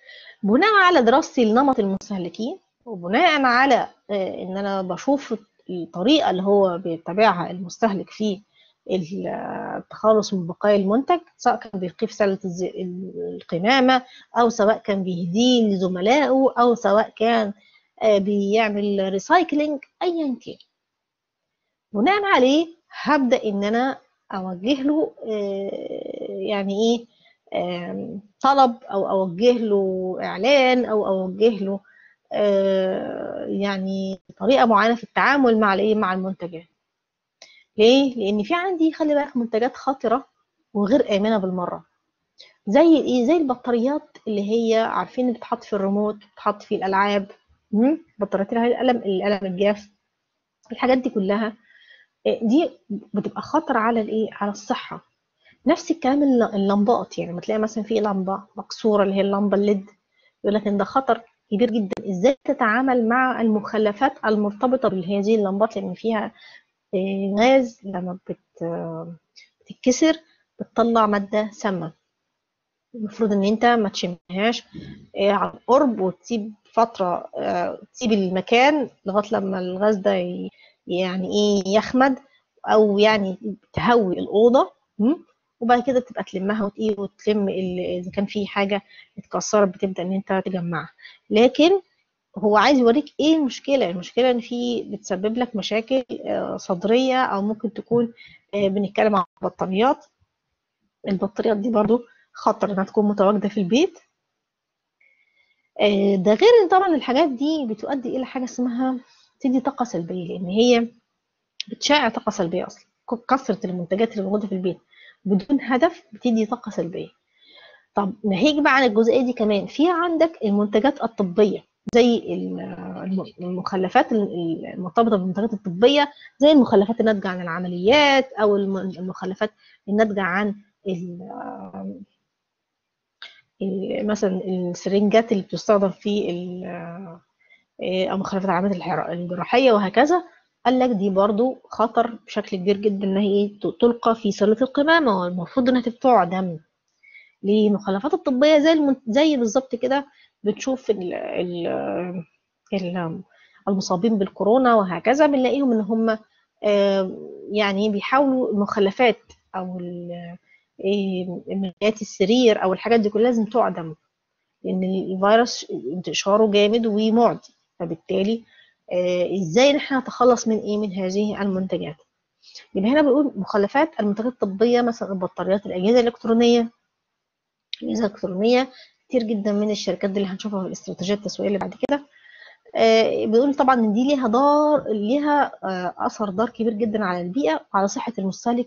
بناء على دراستي لنمط المستهلكين وبناء على ان انا بشوف الطريقه اللي هو بيتبعها المستهلك في التخلص من بقايا المنتج سواء كان بيلقيه في سله القمامه او سواء كان بيهديه لزملائه او سواء كان بيعمل ريسايكلينج ايا كان بناء عليه هبدا ان انا اوجه له يعني ايه طلب او اوجه له اعلان او اوجه له يعني طريقه معينه في التعامل مع الايه مع المنتجات ليه لان في عندي خلي بالك منتجات خطره وغير امنه بالمره زي ايه زي البطاريات اللي هي عارفين اللي بتحط في الريموت بتحط في الالعاب بطاريات القلم القلم الجاف الحاجات دي كلها دي بتبقى خطر على الايه على الصحه نفس الكلام اللمبات يعني لما تلاقي مثلا في لمبه مكسوره اللي هي اللمبه الليد يقول لك ان ده خطر كبير جدا ازاي تتعامل مع المخلفات المرتبطه بهذه اللمبات لان فيها غاز لما بت بتتكسر بتطلع ماده سامه المفروض ان انت ما تشمهاش على القرب وتسيب فتره تسيب المكان لغايه لما الغاز ده يعني ايه يخمد او يعني تهوي الاوضه وبعد كده تبقى تلمها وتقيه وتلم اذا كان في حاجه اتكسرت بتبدا ان انت تجمعها لكن هو عايز يوريك ايه المشكله المشكله ان في بتسبب لك مشاكل صدريه او ممكن تكون بنتكلم عن بطاريات البطاريات دي برضو خطر انها تكون متواجده في البيت ده غير ان طبعا الحاجات دي بتؤدي الى حاجه اسمها تدي طاقه سلبيه لان هي بتشع طاقه سلبيه اصلا كثره المنتجات اللي موجوده في البيت بدون هدف بتدي طاقه سلبيه طب ناهيك بقى عن الجزئيه دي كمان في عندك المنتجات الطبيه زي المخلفات المرتبطه بالمنتجات الطبيه زي المخلفات الناتجه عن العمليات او المخلفات الناتجه عن مثلا السرنجات اللي بتستخدم في او مخلفات العمليات الجراحيه وهكذا قال لك دي برضو خطر بشكل كبير جدا ان هي تلقى في سله القمامه والمفروض انها تعدم للمخلفات الطبيه زي المن... زي بالظبط كده بتشوف ال... ال... ال... المصابين بالكورونا وهكذا بنلاقيهم ان هم يعني بيحاولوا المخلفات او ملايات السرير او الحاجات دي كلها لازم تعدم لان الفيروس انتشاره جامد ومعدي فبالتالي ازاي نحن نتخلص من ايه من هذه المنتجات يبقى هنا بنقول مخلفات المنتجات الطبيه مثلا البطاريات الاجهزه الالكترونيه الاجهزه الالكترونيه كتير جدا من الشركات دي اللي هنشوفها في الاستراتيجيه التسويقيه اللي بعد كده آه بنقول طبعا ان دي ليها دار ليها آه اثر دار كبير جدا على البيئه وعلى صحه المستهلك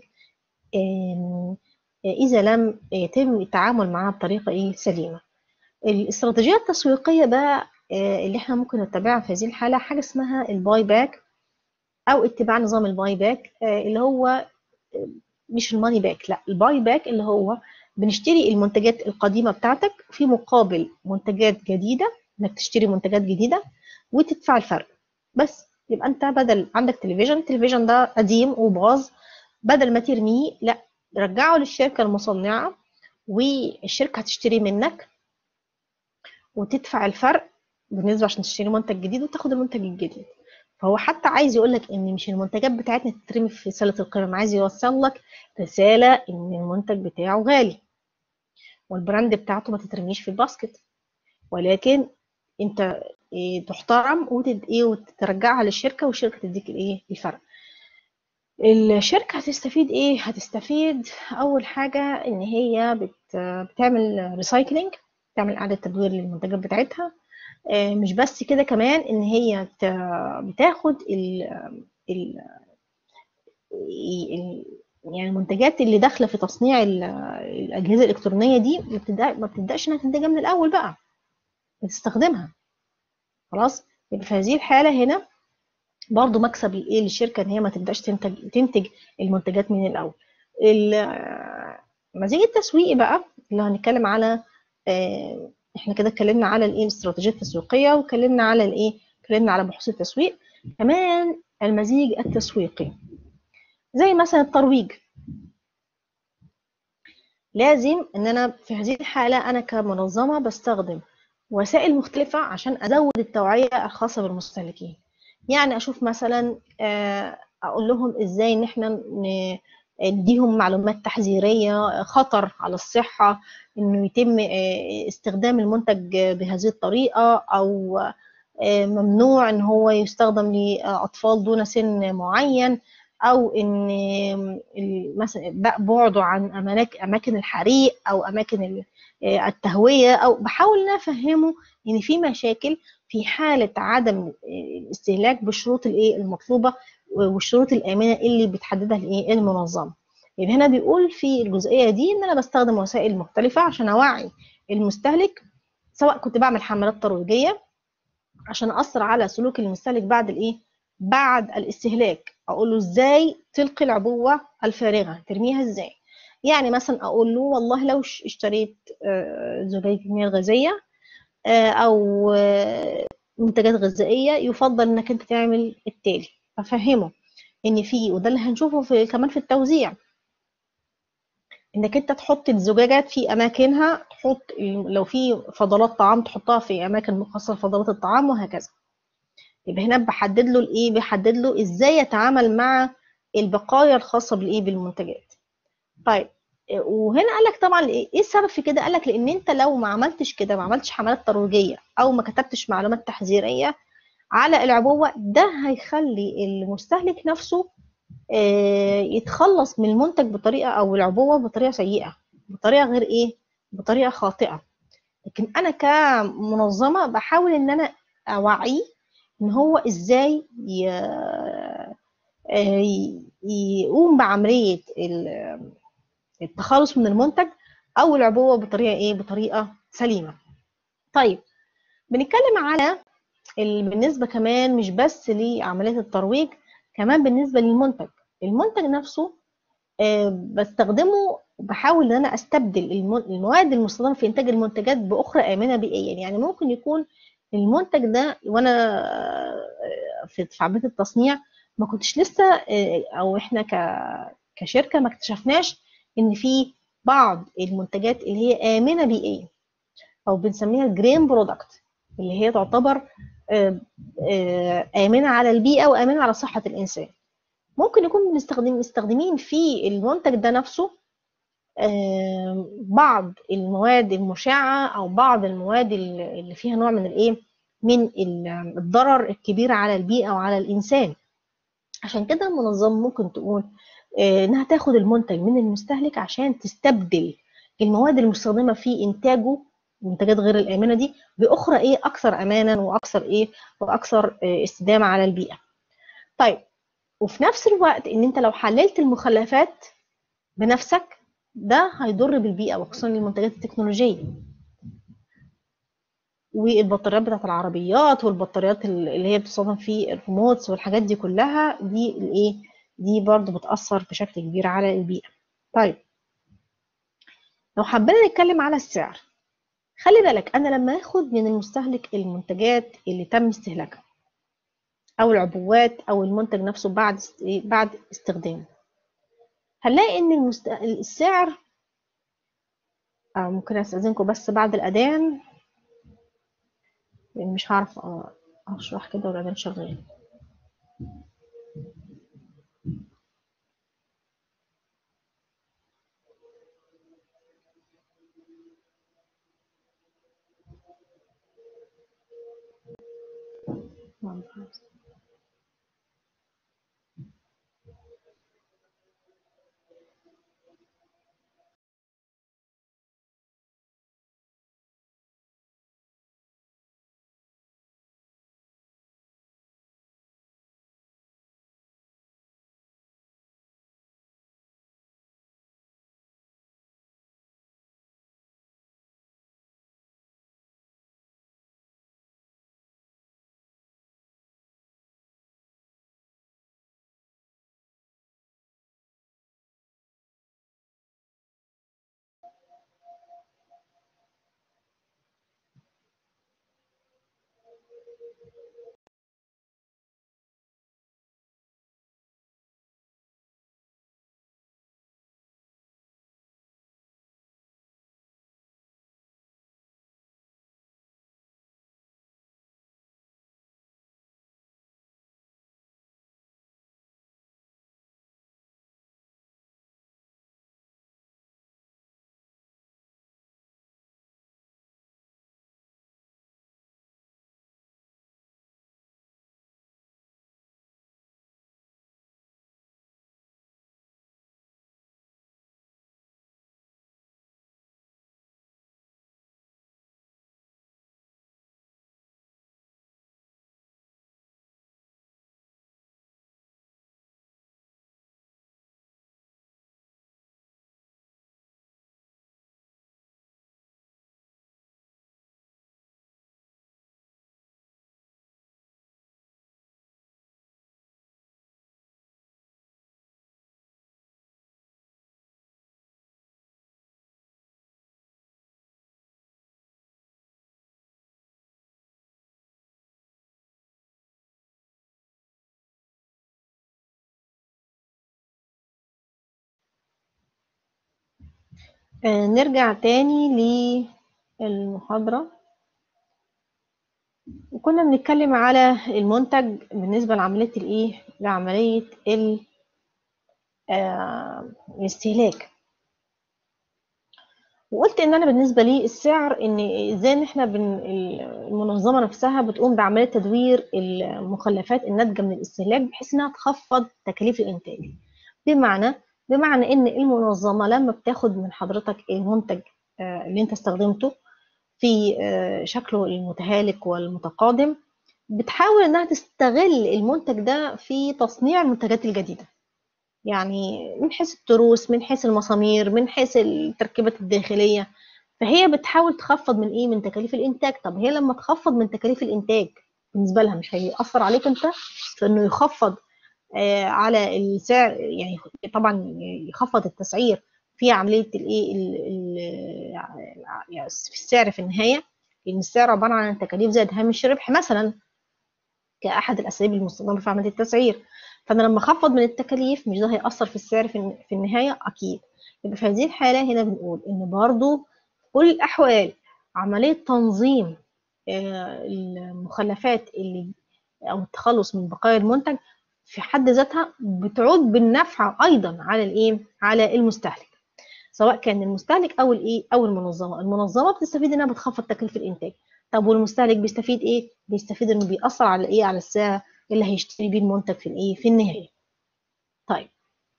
آه اذا لم يتم التعامل معها بطريقه ايه سليمه الاستراتيجيه التسويقيه بقى اللي احنا ممكن نتبعها في هذه الحاله حاجه اسمها الباي باك او اتباع نظام الباي باك اللي هو مش الماني باك لا الباي باك اللي هو بنشتري المنتجات القديمه بتاعتك في مقابل منتجات جديده انك تشتري منتجات جديده وتدفع الفرق بس يبقى انت بدل عندك تلفزيون التلفزيون ده قديم وباظ بدل ما ترميه لا رجعه للشركه المصنعه والشركه هتشتري منك وتدفع الفرق بالنسبه عشان تشتري منتج جديد وتاخد المنتج الجديد فهو حتى عايز يقول لك ان مش المنتجات بتاعتنا تترمي في سله القمم عايز يوصل لك رساله ان المنتج بتاعه غالي والبراند بتاعته ما تترميش في الباسكت ولكن انت إيه تحترم وتد ايه وترجعها للشركه والشركه تديك الايه الفرق الشركه هتستفيد ايه هتستفيد اول حاجه ان هي بت بتعمل ريسايكلينج تعمل اعاده تدوير للمنتجات بتاعتها مش بس كده كمان ان هي بتاخد ال ال يعني المنتجات اللي داخله في تصنيع الاجهزه الالكترونيه دي ما بتبداش انها تنتجها من الاول بقى بتستخدمها خلاص يبقى في هذه الحاله هنا برضو مكسب الايه للشركه ان هي ما تبداش تنتج تنتج المنتجات من الاول المزيج التسويقي بقى اللي هنتكلم على احنا كده اتكلمنا على الايه الاستراتيجيه التسويقيه واتكلمنا على الايه اتكلمنا على بحوث التسويق كمان المزيج التسويقي زي مثلا الترويج لازم ان انا في هذه الحاله انا كمنظمه بستخدم وسائل مختلفة عشان أزود التوعية الخاصة بالمستهلكين يعني أشوف مثلا أقول لهم إزاي إن إحنا نديهم معلومات تحذيرية خطر على الصحة إنه يتم استخدام المنتج بهذه الطريقة أو ممنوع إن هو يستخدم لأطفال دون سن معين أو إن مثلا بعده عن أماكن الحريق أو أماكن التهوية أو بحاول إن أفهمه إن في مشاكل في حالة عدم الاستهلاك بالشروط الإيه المطلوبة والشروط الآمنة اللي بتحددها الإيه المنظمة. يبقى هنا بيقول في الجزئية دي إن أنا بستخدم وسائل مختلفة عشان أوعي المستهلك سواء كنت بعمل حملات ترويجية عشان أثر على سلوك المستهلك بعد الإيه؟ بعد الاستهلاك أقول له إزاي تلقي العبوة الفارغة ترميها إزاي؟ يعني مثلا أقول له والله لو اشتريت زجاج المياه الغازية أو منتجات غذائية يفضل إنك أنت تعمل التالي أفهمه إن في وده اللي هنشوفه في كمان في التوزيع انك انت تحط الزجاجات في اماكنها تحط لو في فضلات طعام تحطها في اماكن مخصصه لفضلات الطعام وهكذا يبقى هنا بحدد له الايه بحدد له ازاي يتعامل مع البقايا الخاصه بالايه بالمنتجات طيب وهنا قال لك طبعا ايه السبب في كده قال لك لان انت لو ما عملتش كده ما عملتش حملات ترويجيه او ما كتبتش معلومات تحذيريه على العبوه ده هيخلي المستهلك نفسه يتخلص من المنتج بطريقه او العبوه بطريقه سيئه بطريقه غير ايه بطريقه خاطئه لكن انا كمنظمه بحاول ان انا اوعيه ان هو ازاي يقوم بعمليه التخلص من المنتج او العبوه بطريقه ايه بطريقه سليمه طيب بنتكلم على بالنسبه كمان مش بس لعمليه الترويج كمان بالنسبه للمنتج المنتج نفسه أه بستخدمه بحاول ان انا استبدل المواد المستخدمه في انتاج المنتجات باخرى امنه بيئيا يعني ممكن يكون المنتج ده وانا في عمليه التصنيع ما كنتش لسه او احنا كشركه ما اكتشفناش ان في بعض المنتجات اللي هي امنه بيئيا او بنسميها جرين برودكت اللي هي تعتبر امنه على البيئه وامنه على صحه الانسان ممكن يكون بنستخدم مستخدمين في المنتج ده نفسه بعض المواد المشعه او بعض المواد اللي فيها نوع من الايه من الضرر الكبير على البيئه وعلى الانسان عشان كده المنظمه ممكن تقول انها تاخد المنتج من المستهلك عشان تستبدل المواد المستخدمه في انتاجه المنتجات غير الامنه دي باخرى ايه اكثر امانا واكثر ايه واكثر استدامه على البيئه طيب وفي نفس الوقت ان انت لو حللت المخلفات بنفسك ده هيضر بالبيئه وخصوصا المنتجات التكنولوجيه والبطاريات بتاعت العربيات والبطاريات اللي هي بتستخدم في الريموتس والحاجات دي كلها دي الايه دي برضو بتاثر بشكل كبير على البيئه طيب لو حبينا نتكلم على السعر خلي بالك انا لما اخد من المستهلك المنتجات اللي تم استهلاكها او العبوات او المنتج نفسه بعد بعد استخدامه هنلاقي ان المست... السعر ممكن استاذنكم بس بعد الاذان مش هعرف اشرح كده والاذان شغال One, آه، نرجع تاني للمحاضرة وكنا بنتكلم على المنتج بالنسبة لعملية الايه لعملية ال- آه، الاستهلاك وقلت ان انا بالنسبة لي السعر ان ازاي ان احنا بن المنظمة نفسها بتقوم بعملية تدوير المخلفات الناتجة من الاستهلاك بحيث انها تخفض تكاليف الانتاج بمعنى بمعنى ان المنظمة لما بتاخد من حضرتك المنتج آه، اللي انت استخدمته في آه، شكله المتهالك والمتقادم بتحاول انها تستغل المنتج ده في تصنيع المنتجات الجديدة يعني من حيث التروس من حيث المسامير من حيث التركيبات الداخلية فهي بتحاول تخفض من ايه من تكاليف الانتاج طب هي لما تخفض من تكاليف الانتاج بالنسبة لها مش هيأثر عليك انت في انه يخفض آه، على السعر يعني طبعا يخفض التسعير في عملية الايه ال- ال- يعني في السعر في النهاية لأن السعر عبارة عن تكاليف زائد هامش ربح مثلا كأحد الأساليب المستخدمة في عملية التسعير فأنا لما أخفض من التكاليف مش ده هيأثر في السعر في في النهاية أكيد يبقى في هذه الحالة هنا بنقول إن برضو في كل الأحوال عملية تنظيم آه، المخلفات اللي أو التخلص من بقايا المنتج في حد ذاتها بتعود بالنفع أيضا على الإيه؟ على المستهلك سواء كان المستهلك او الايه او المنظمه المنظمه بتستفيد انها بتخفض تكلفه الانتاج طب والمستهلك بيستفيد ايه بيستفيد انه بيأثر على ايه على السعر اللي هيشتري بيه المنتج في الايه في النهايه طيب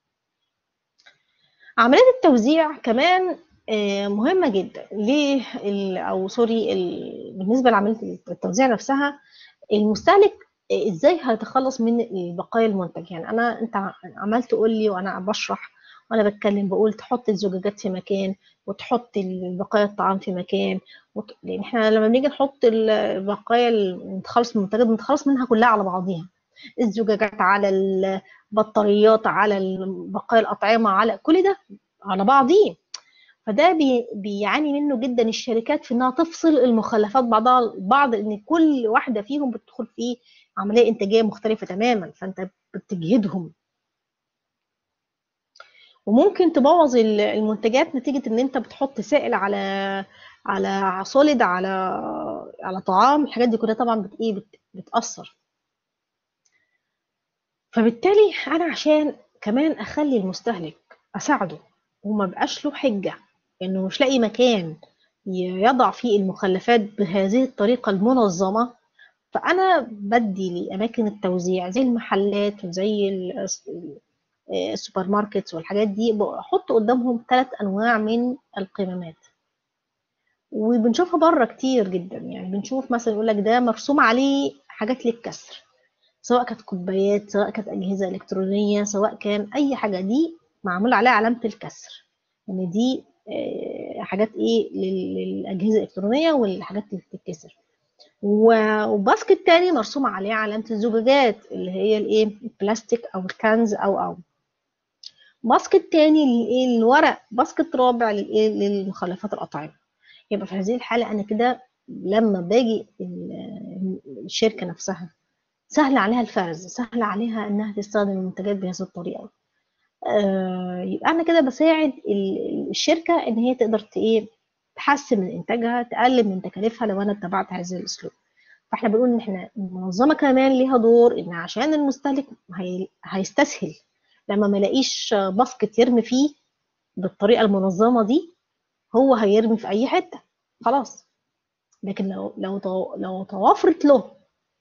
عمليه التوزيع كمان آه، مهمه جدا ليه ال- او سوري ال- بالنسبه لعمليه التوزيع نفسها المستهلك آه، ازاي هيتخلص من بقايا المنتج يعني انا انت عمال تقول لي وانا بشرح وانا بتكلم بقول تحط الزجاجات في مكان وتحط بقايا الطعام في مكان وت... لان احنا لما بنيجي نحط البقايا المتخلص من المنتجات بنتخلص منها كلها على بعضيها الزجاجات على البطاريات على بقايا الاطعمه على كل ده على بعضيه فده بي بيعاني منه جدا الشركات في انها تفصل المخلفات بعضها البعض ان كل واحده فيهم بتدخل في عمليه انتاجيه مختلفه تماما فانت بتجهدهم وممكن تبوظ المنتجات نتيجه ان انت بتحط سائل على على سوليد على على طعام الحاجات دي كلها طبعا بت ايه بت بتاثر فبالتالي انا عشان كمان اخلي المستهلك اساعده وما بقاش له حجه انه مش لاقي مكان يضع فيه المخلفات بهذه الطريقة المنظمة فأنا بدي لأماكن التوزيع زي المحلات وزي السوبر ماركتس والحاجات دي بحط قدامهم ثلاث أنواع من القمامات وبنشوفها بره كتير جدا يعني بنشوف مثلا يقول لك ده مرسوم عليه حاجات للكسر سواء كانت كوبايات سواء كانت أجهزة إلكترونية سواء كان أي حاجة دي معمول عليها علامة الكسر ان يعني دي حاجات ايه للاجهزه الالكترونيه والحاجات اللي بتتكسر وباسكت تاني مرسوم عليه علامه الزجاجات اللي هي الايه البلاستيك او الكنز او او باسكت تاني للايه الورق باسكت رابع للايه للمخلفات الاطعمه يبقى في هذه الحاله انا كده لما باجي الشركه نفسها سهل عليها الفرز سهل عليها انها تستخدم المنتجات بهذه الطريقه آه يبقى انا كده بساعد الشركه ان هي تقدر ايه تحسن من انتاجها تقلل من تكاليفها لو انا اتبعت هذا الاسلوب فاحنا بنقول ان احنا المنظمه كمان ليها دور ان عشان المستهلك هي هيستسهل لما ما لاقيش باسكت يرمي فيه بالطريقه المنظمه دي هو هيرمي في اي حته خلاص لكن لو لو لو توفرت له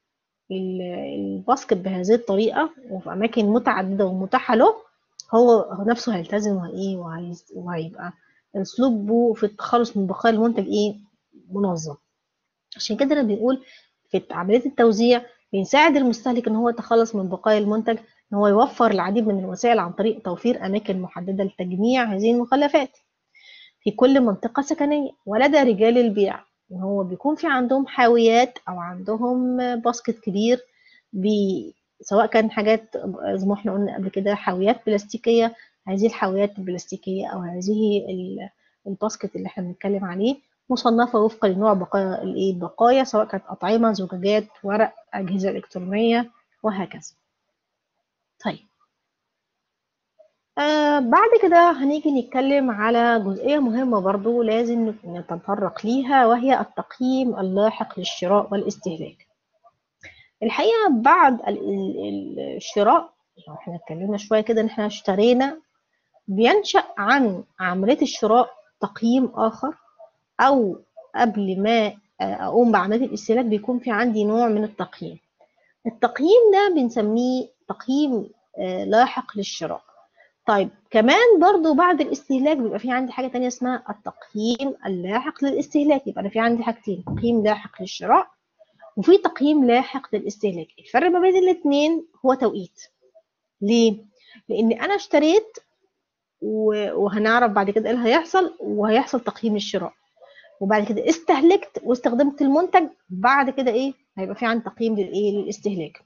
الباسكت بهذه الطريقه وفي اماكن متعدده ومتاحه له هو نفسه هيلتزم وايه وهيبقى اسلوبه في التخلص من بقايا المنتج ايه منظم عشان كده انا بنقول في عمليه التوزيع بنساعد المستهلك ان هو يتخلص من بقايا المنتج ان هو يوفر العديد من الوسائل عن طريق توفير اماكن محدده لتجميع هذه المخلفات في كل منطقه سكنيه ولدى رجال البيع ان هو بيكون في عندهم حاويات او عندهم باسكت كبير بي سواء كان حاجات زي ما احنا قلنا قبل كده حاويات بلاستيكيه هذه الحاويات البلاستيكيه او هذه الباسكت اللي احنا بنتكلم عليه مصنفه وفقا لنوع بقايا الايه البقايا سواء كانت اطعمه زجاجات ورق اجهزه الكترونيه وهكذا طيب آه بعد كده هنيجي نتكلم على جزئية مهمة برضو لازم نتطرق ليها وهي التقييم اللاحق للشراء والاستهلاك الحقيقة بعد الشراء احنا اتكلمنا شوية كده ان احنا اشترينا بينشأ عن عملية الشراء تقييم آخر أو قبل ما أقوم بعملية الاستهلاك بيكون في عندي نوع من التقييم التقييم ده بنسميه تقييم لاحق للشراء طيب كمان برضو بعد الاستهلاك بيبقى في عندي حاجة تانية اسمها التقييم اللاحق للاستهلاك يبقى أنا في عندي حاجتين تقييم لاحق للشراء وفي تقييم لاحق للاستهلاك الفرق ما بين الاثنين هو توقيت ليه؟ لأن أنا اشتريت وهنعرف بعد كده ايه اللي هيحصل وهيحصل تقييم الشراء وبعد كده استهلكت واستخدمت المنتج بعد كده ايه هيبقى في عندي تقييم للايه للاستهلاك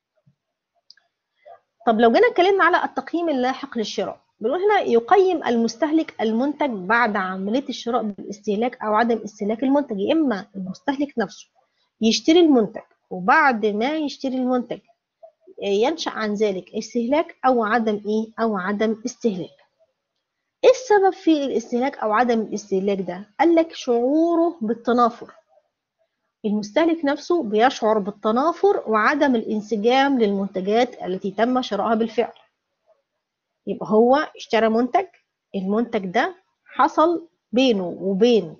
طب لو جينا اتكلمنا على التقييم اللاحق للشراء بنقول هنا يقيم المستهلك المنتج بعد عمليه الشراء بالاستهلاك او عدم استهلاك المنتج يا اما المستهلك نفسه يشتري المنتج وبعد ما يشتري المنتج ينشا عن ذلك استهلاك او عدم ايه او عدم استهلاك ايه السبب في الاستهلاك او عدم الاستهلاك ده قال لك شعوره بالتنافر المستهلك نفسه بيشعر بالتنافر وعدم الانسجام للمنتجات التي تم شرائها بالفعل يبقى هو اشترى منتج المنتج ده حصل بينه وبين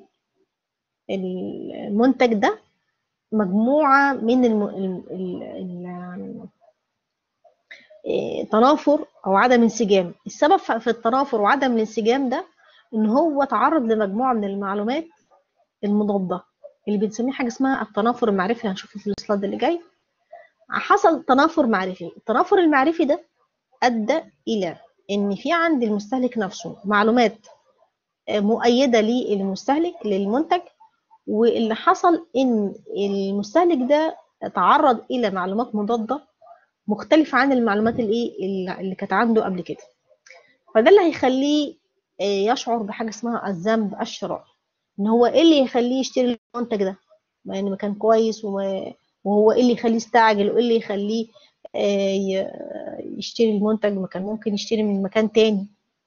المنتج ده مجموعة من الم... ال... ال... ال... تنافر او عدم انسجام السبب في التنافر وعدم الانسجام ده ان هو تعرض لمجموعه من المعلومات المضاده اللي بنسميه حاجه اسمها التنافر المعرفي هنشوفه في السلايد اللي جاي حصل تنافر معرفي التنافر المعرفي ده ادى الى ان في عند المستهلك نفسه معلومات مؤيده للمستهلك للمنتج واللي حصل ان المستهلك ده تعرض الى معلومات مضاده مختلفة عن المعلومات الايه اللي كانت عنده قبل كده فده اللي هيخليه يشعر بحاجة اسمها الذنب الشرائي ان هو ايه اللي يخليه يشتري المنتج ده يعني مكان كويس وهو ايه اللي يخليه يستعجل وايه اللي يخليه يشتري المنتج ما كان ممكن يشتري من مكان تاني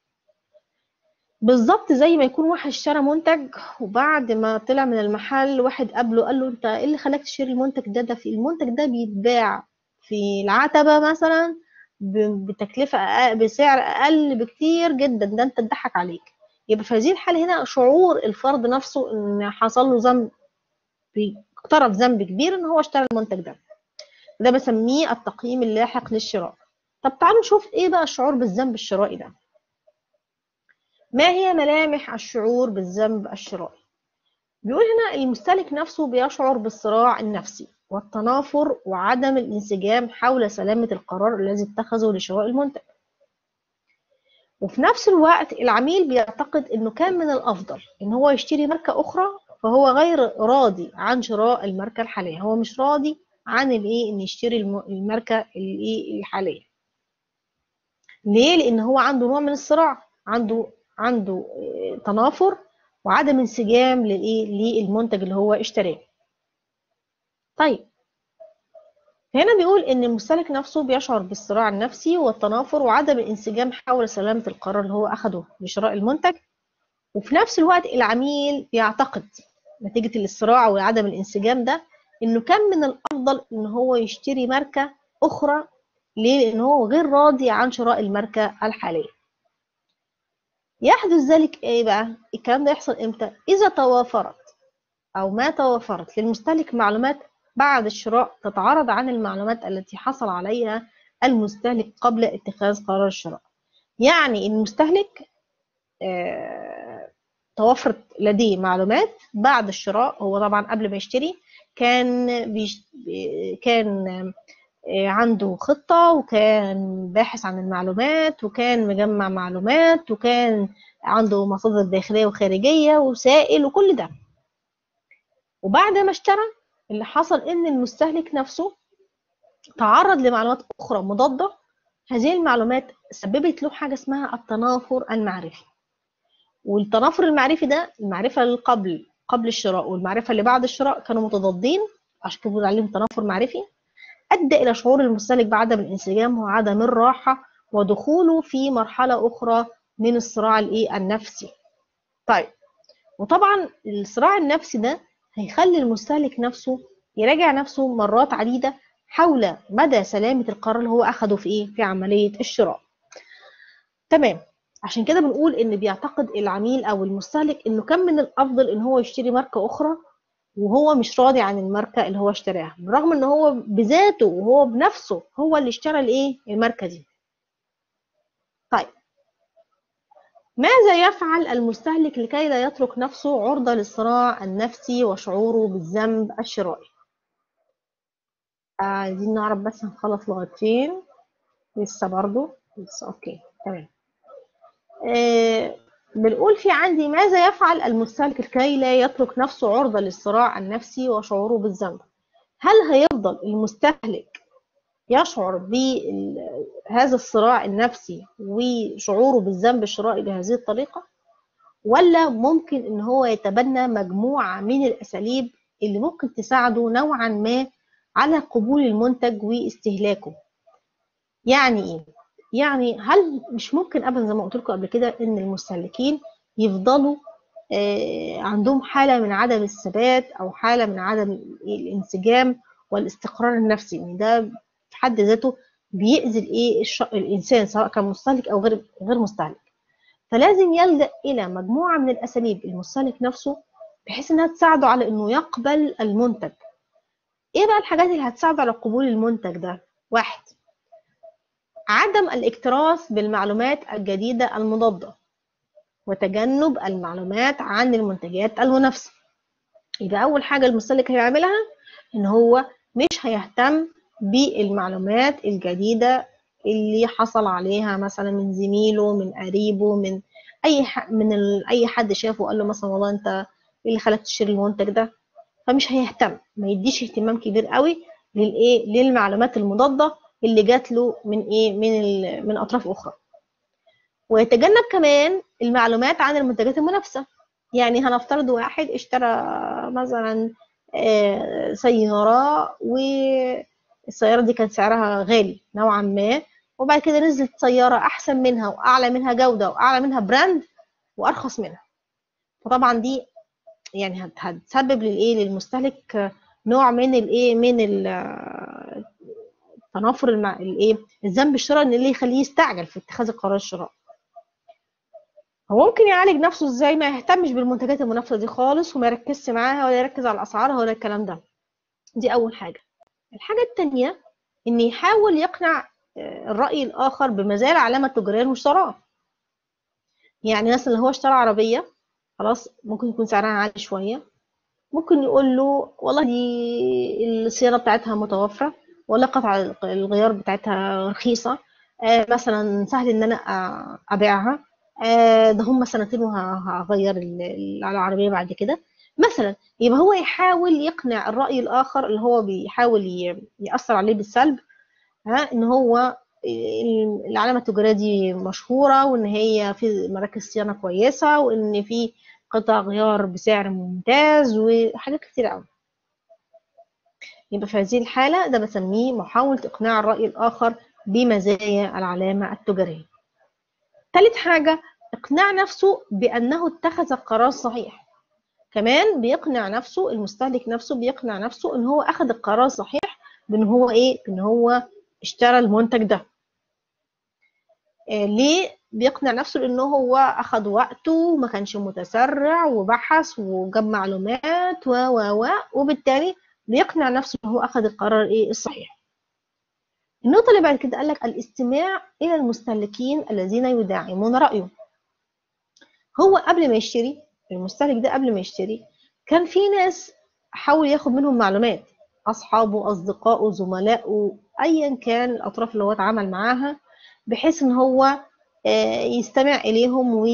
بالظبط زي ما يكون واحد اشترى منتج وبعد ما طلع من المحل واحد قابله قال له انت ايه اللي خلاك تشتري المنتج ده ده في المنتج ده بيتباع في العتبة مثلا بتكلفة أقل بسعر أقل بكتير جدا ده أنت اتضحك عليك يبقى في هذه الحالة هنا شعور الفرد نفسه إن حصل له ذنب اقترف ذنب كبير إن هو اشترى المنتج ده ده بسميه التقييم اللاحق للشراء طب تعالوا نشوف إيه بقى الشعور بالذنب الشرائي ده ما هي ملامح الشعور بالذنب الشرائي بيقول هنا المستهلك نفسه بيشعر بالصراع النفسي والتنافر وعدم الانسجام حول سلامة القرار الذي اتخذه لشراء المنتج وفي نفس الوقت العميل بيعتقد انه كان من الافضل ان هو يشتري ماركة اخرى فهو غير راضي عن شراء الماركة الحالية هو مش راضي عن الايه ان يشتري الماركة الايه الحالية ليه لان هو عنده نوع من الصراع عنده عنده تنافر وعدم انسجام للايه للمنتج اللي هو اشتراه طيب هنا بيقول ان المستهلك نفسه بيشعر بالصراع النفسي والتنافر وعدم الانسجام حول سلامة القرار اللي هو اخده لشراء المنتج وفي نفس الوقت العميل بيعتقد نتيجة الصراع وعدم الانسجام ده انه كان من الافضل ان هو يشتري ماركة اخرى ليه لان هو غير راضي عن شراء الماركة الحالية يحدث ذلك ايه بقى الكلام ده يحصل امتى اذا توافرت او ما توافرت للمستهلك معلومات بعد الشراء تتعارض عن المعلومات التي حصل عليها المستهلك قبل اتخاذ قرار الشراء يعني المستهلك آه توفرت لديه معلومات بعد الشراء هو طبعا قبل ما يشتري كان بيش كان آه عنده خطة وكان باحث عن المعلومات وكان مجمع معلومات وكان عنده مصادر داخلية وخارجية وسائل وكل ده وبعد ما اشترى اللي حصل ان المستهلك نفسه تعرض لمعلومات اخرى مضاده هذه المعلومات سببت له حاجه اسمها التنافر المعرفي والتنافر المعرفي ده المعرفه اللي قبل قبل الشراء والمعرفه اللي بعد الشراء كانوا متضادين عشان كده عليهم تنافر معرفي ادى الى شعور المستهلك بعدم الانسجام وعدم الراحه ودخوله في مرحلة أخرى من الصراع الإيه النفسي طيب وطبعا الصراع النفسي ده هيخلي المستهلك نفسه يراجع نفسه مرات عديدة حول مدى سلامة القرار اللي هو أخده في إيه؟ في عملية الشراء. تمام عشان كده بنقول إن بيعتقد العميل أو المستهلك إنه كان من الأفضل إن هو يشتري ماركة أخرى وهو مش راضي عن الماركة اللي هو اشتراها بالرغم إن هو بذاته وهو بنفسه هو اللي اشترى الإيه؟ الماركة دي. طيب ماذا يفعل المستهلك لكي لا يترك نفسه عرضة للصراع النفسي وشعوره بالذنب الشرائي عايزين نعرف بس هنخلص لغاية فين لسه برضو لسه اوكي تمام آه بنقول في عندي ماذا يفعل المستهلك لكي لا يترك نفسه عرضة للصراع النفسي وشعوره بالذنب هل هيفضل المستهلك يشعر بهذا الصراع النفسي وشعوره بالذنب الشرائي بهذه الطريقة ولا ممكن ان هو يتبنى مجموعة من الاساليب اللي ممكن تساعده نوعا ما على قبول المنتج واستهلاكه يعني ايه يعني هل مش ممكن ابدا زي ما قلت لكم قبل كده ان المستهلكين يفضلوا آه عندهم حالة من عدم الثبات او حالة من عدم الانسجام والاستقرار النفسي يعني ده في حد ذاته بيأذي الايه الانسان سواء كان مستهلك او غير غير مستهلك فلازم يلجأ الى مجموعة من الاساليب المستهلك نفسه بحيث انها تساعده على انه يقبل المنتج ايه بقى الحاجات اللي هتساعده على قبول المنتج ده واحد عدم الاكتراث بالمعلومات الجديدة المضادة وتجنب المعلومات عن المنتجات المنافسة يبقى أول حاجة المستهلك هيعملها إن هو مش هيهتم بالمعلومات الجديدة اللي حصل عليها مثلا من زميله من قريبه من أي ح... من ال... أي حد شافه وقال له مثلا والله أنت إيه اللي خلاك تشتري المنتج ده فمش هيهتم ما يديش اهتمام كبير قوي للايه للمعلومات المضاده اللي جات له من ايه من من اطراف اخرى ويتجنب كمان المعلومات عن المنتجات المنافسه يعني هنفترض واحد اشترى مثلا سياره والسياره دي كان سعرها غالي نوعا ما وبعد كده نزلت سياره احسن منها واعلى منها جوده واعلى منها براند وارخص منها فطبعا دي يعني هتسبب للايه للمستهلك نوع من الايه من تنافر المع... الايه الذنب الشرائي اللي يخليه يستعجل في اتخاذ قرار الشراء هو ممكن يعالج نفسه ازاي ما يهتمش بالمنتجات المنافسه دي خالص وما يركزش معاها ولا يركز على اسعارها ولا الكلام ده دي اول حاجه الحاجه الثانيه ان يحاول يقنع الراي الاخر بمزايا العلامه التجاريه المشتراه يعني مثلا لو هو اشترى عربيه خلاص ممكن يكون سعرها عالي شويه ممكن يقول له والله دي الصيانه بتاعتها متوفره ولا قطع الغيار بتاعتها رخيصه آه مثلا سهل ان انا ابيعها آه ده هم سنتين وهغير العربيه بعد كده مثلا يبقى هو يحاول يقنع الراي الاخر اللي هو بيحاول ياثر عليه بالسلب ها ان هو العلامه التجاريه دي مشهوره وان هي في مراكز صيانه كويسه وان في قطع غيار بسعر ممتاز وحاجات كتير قوي يبقى في هذه الحالة ده بسميه محاولة إقناع الرأي الآخر بمزايا العلامة التجارية ثالث حاجة إقناع نفسه بأنه اتخذ القرار الصحيح كمان بيقنع نفسه المستهلك نفسه بيقنع نفسه إن هو أخذ القرار الصحيح بإن هو إيه إن هو اشترى المنتج ده إيه ليه بيقنع نفسه لأنه هو أخذ وقته وما كانش متسرع وبحث وجاب معلومات و و و وبالتالي بيقنع نفسه ان هو اخذ القرار ايه الصحيح النقطه اللي بعد كده قال لك الاستماع الى المستهلكين الذين يدعمون رايه هو قبل ما يشتري المستهلك ده قبل ما يشتري كان في ناس حاول ياخد منهم معلومات اصحابه اصدقائه زملائه ايا كان الاطراف اللي هو اتعامل معاها بحيث ان هو يستمع اليهم و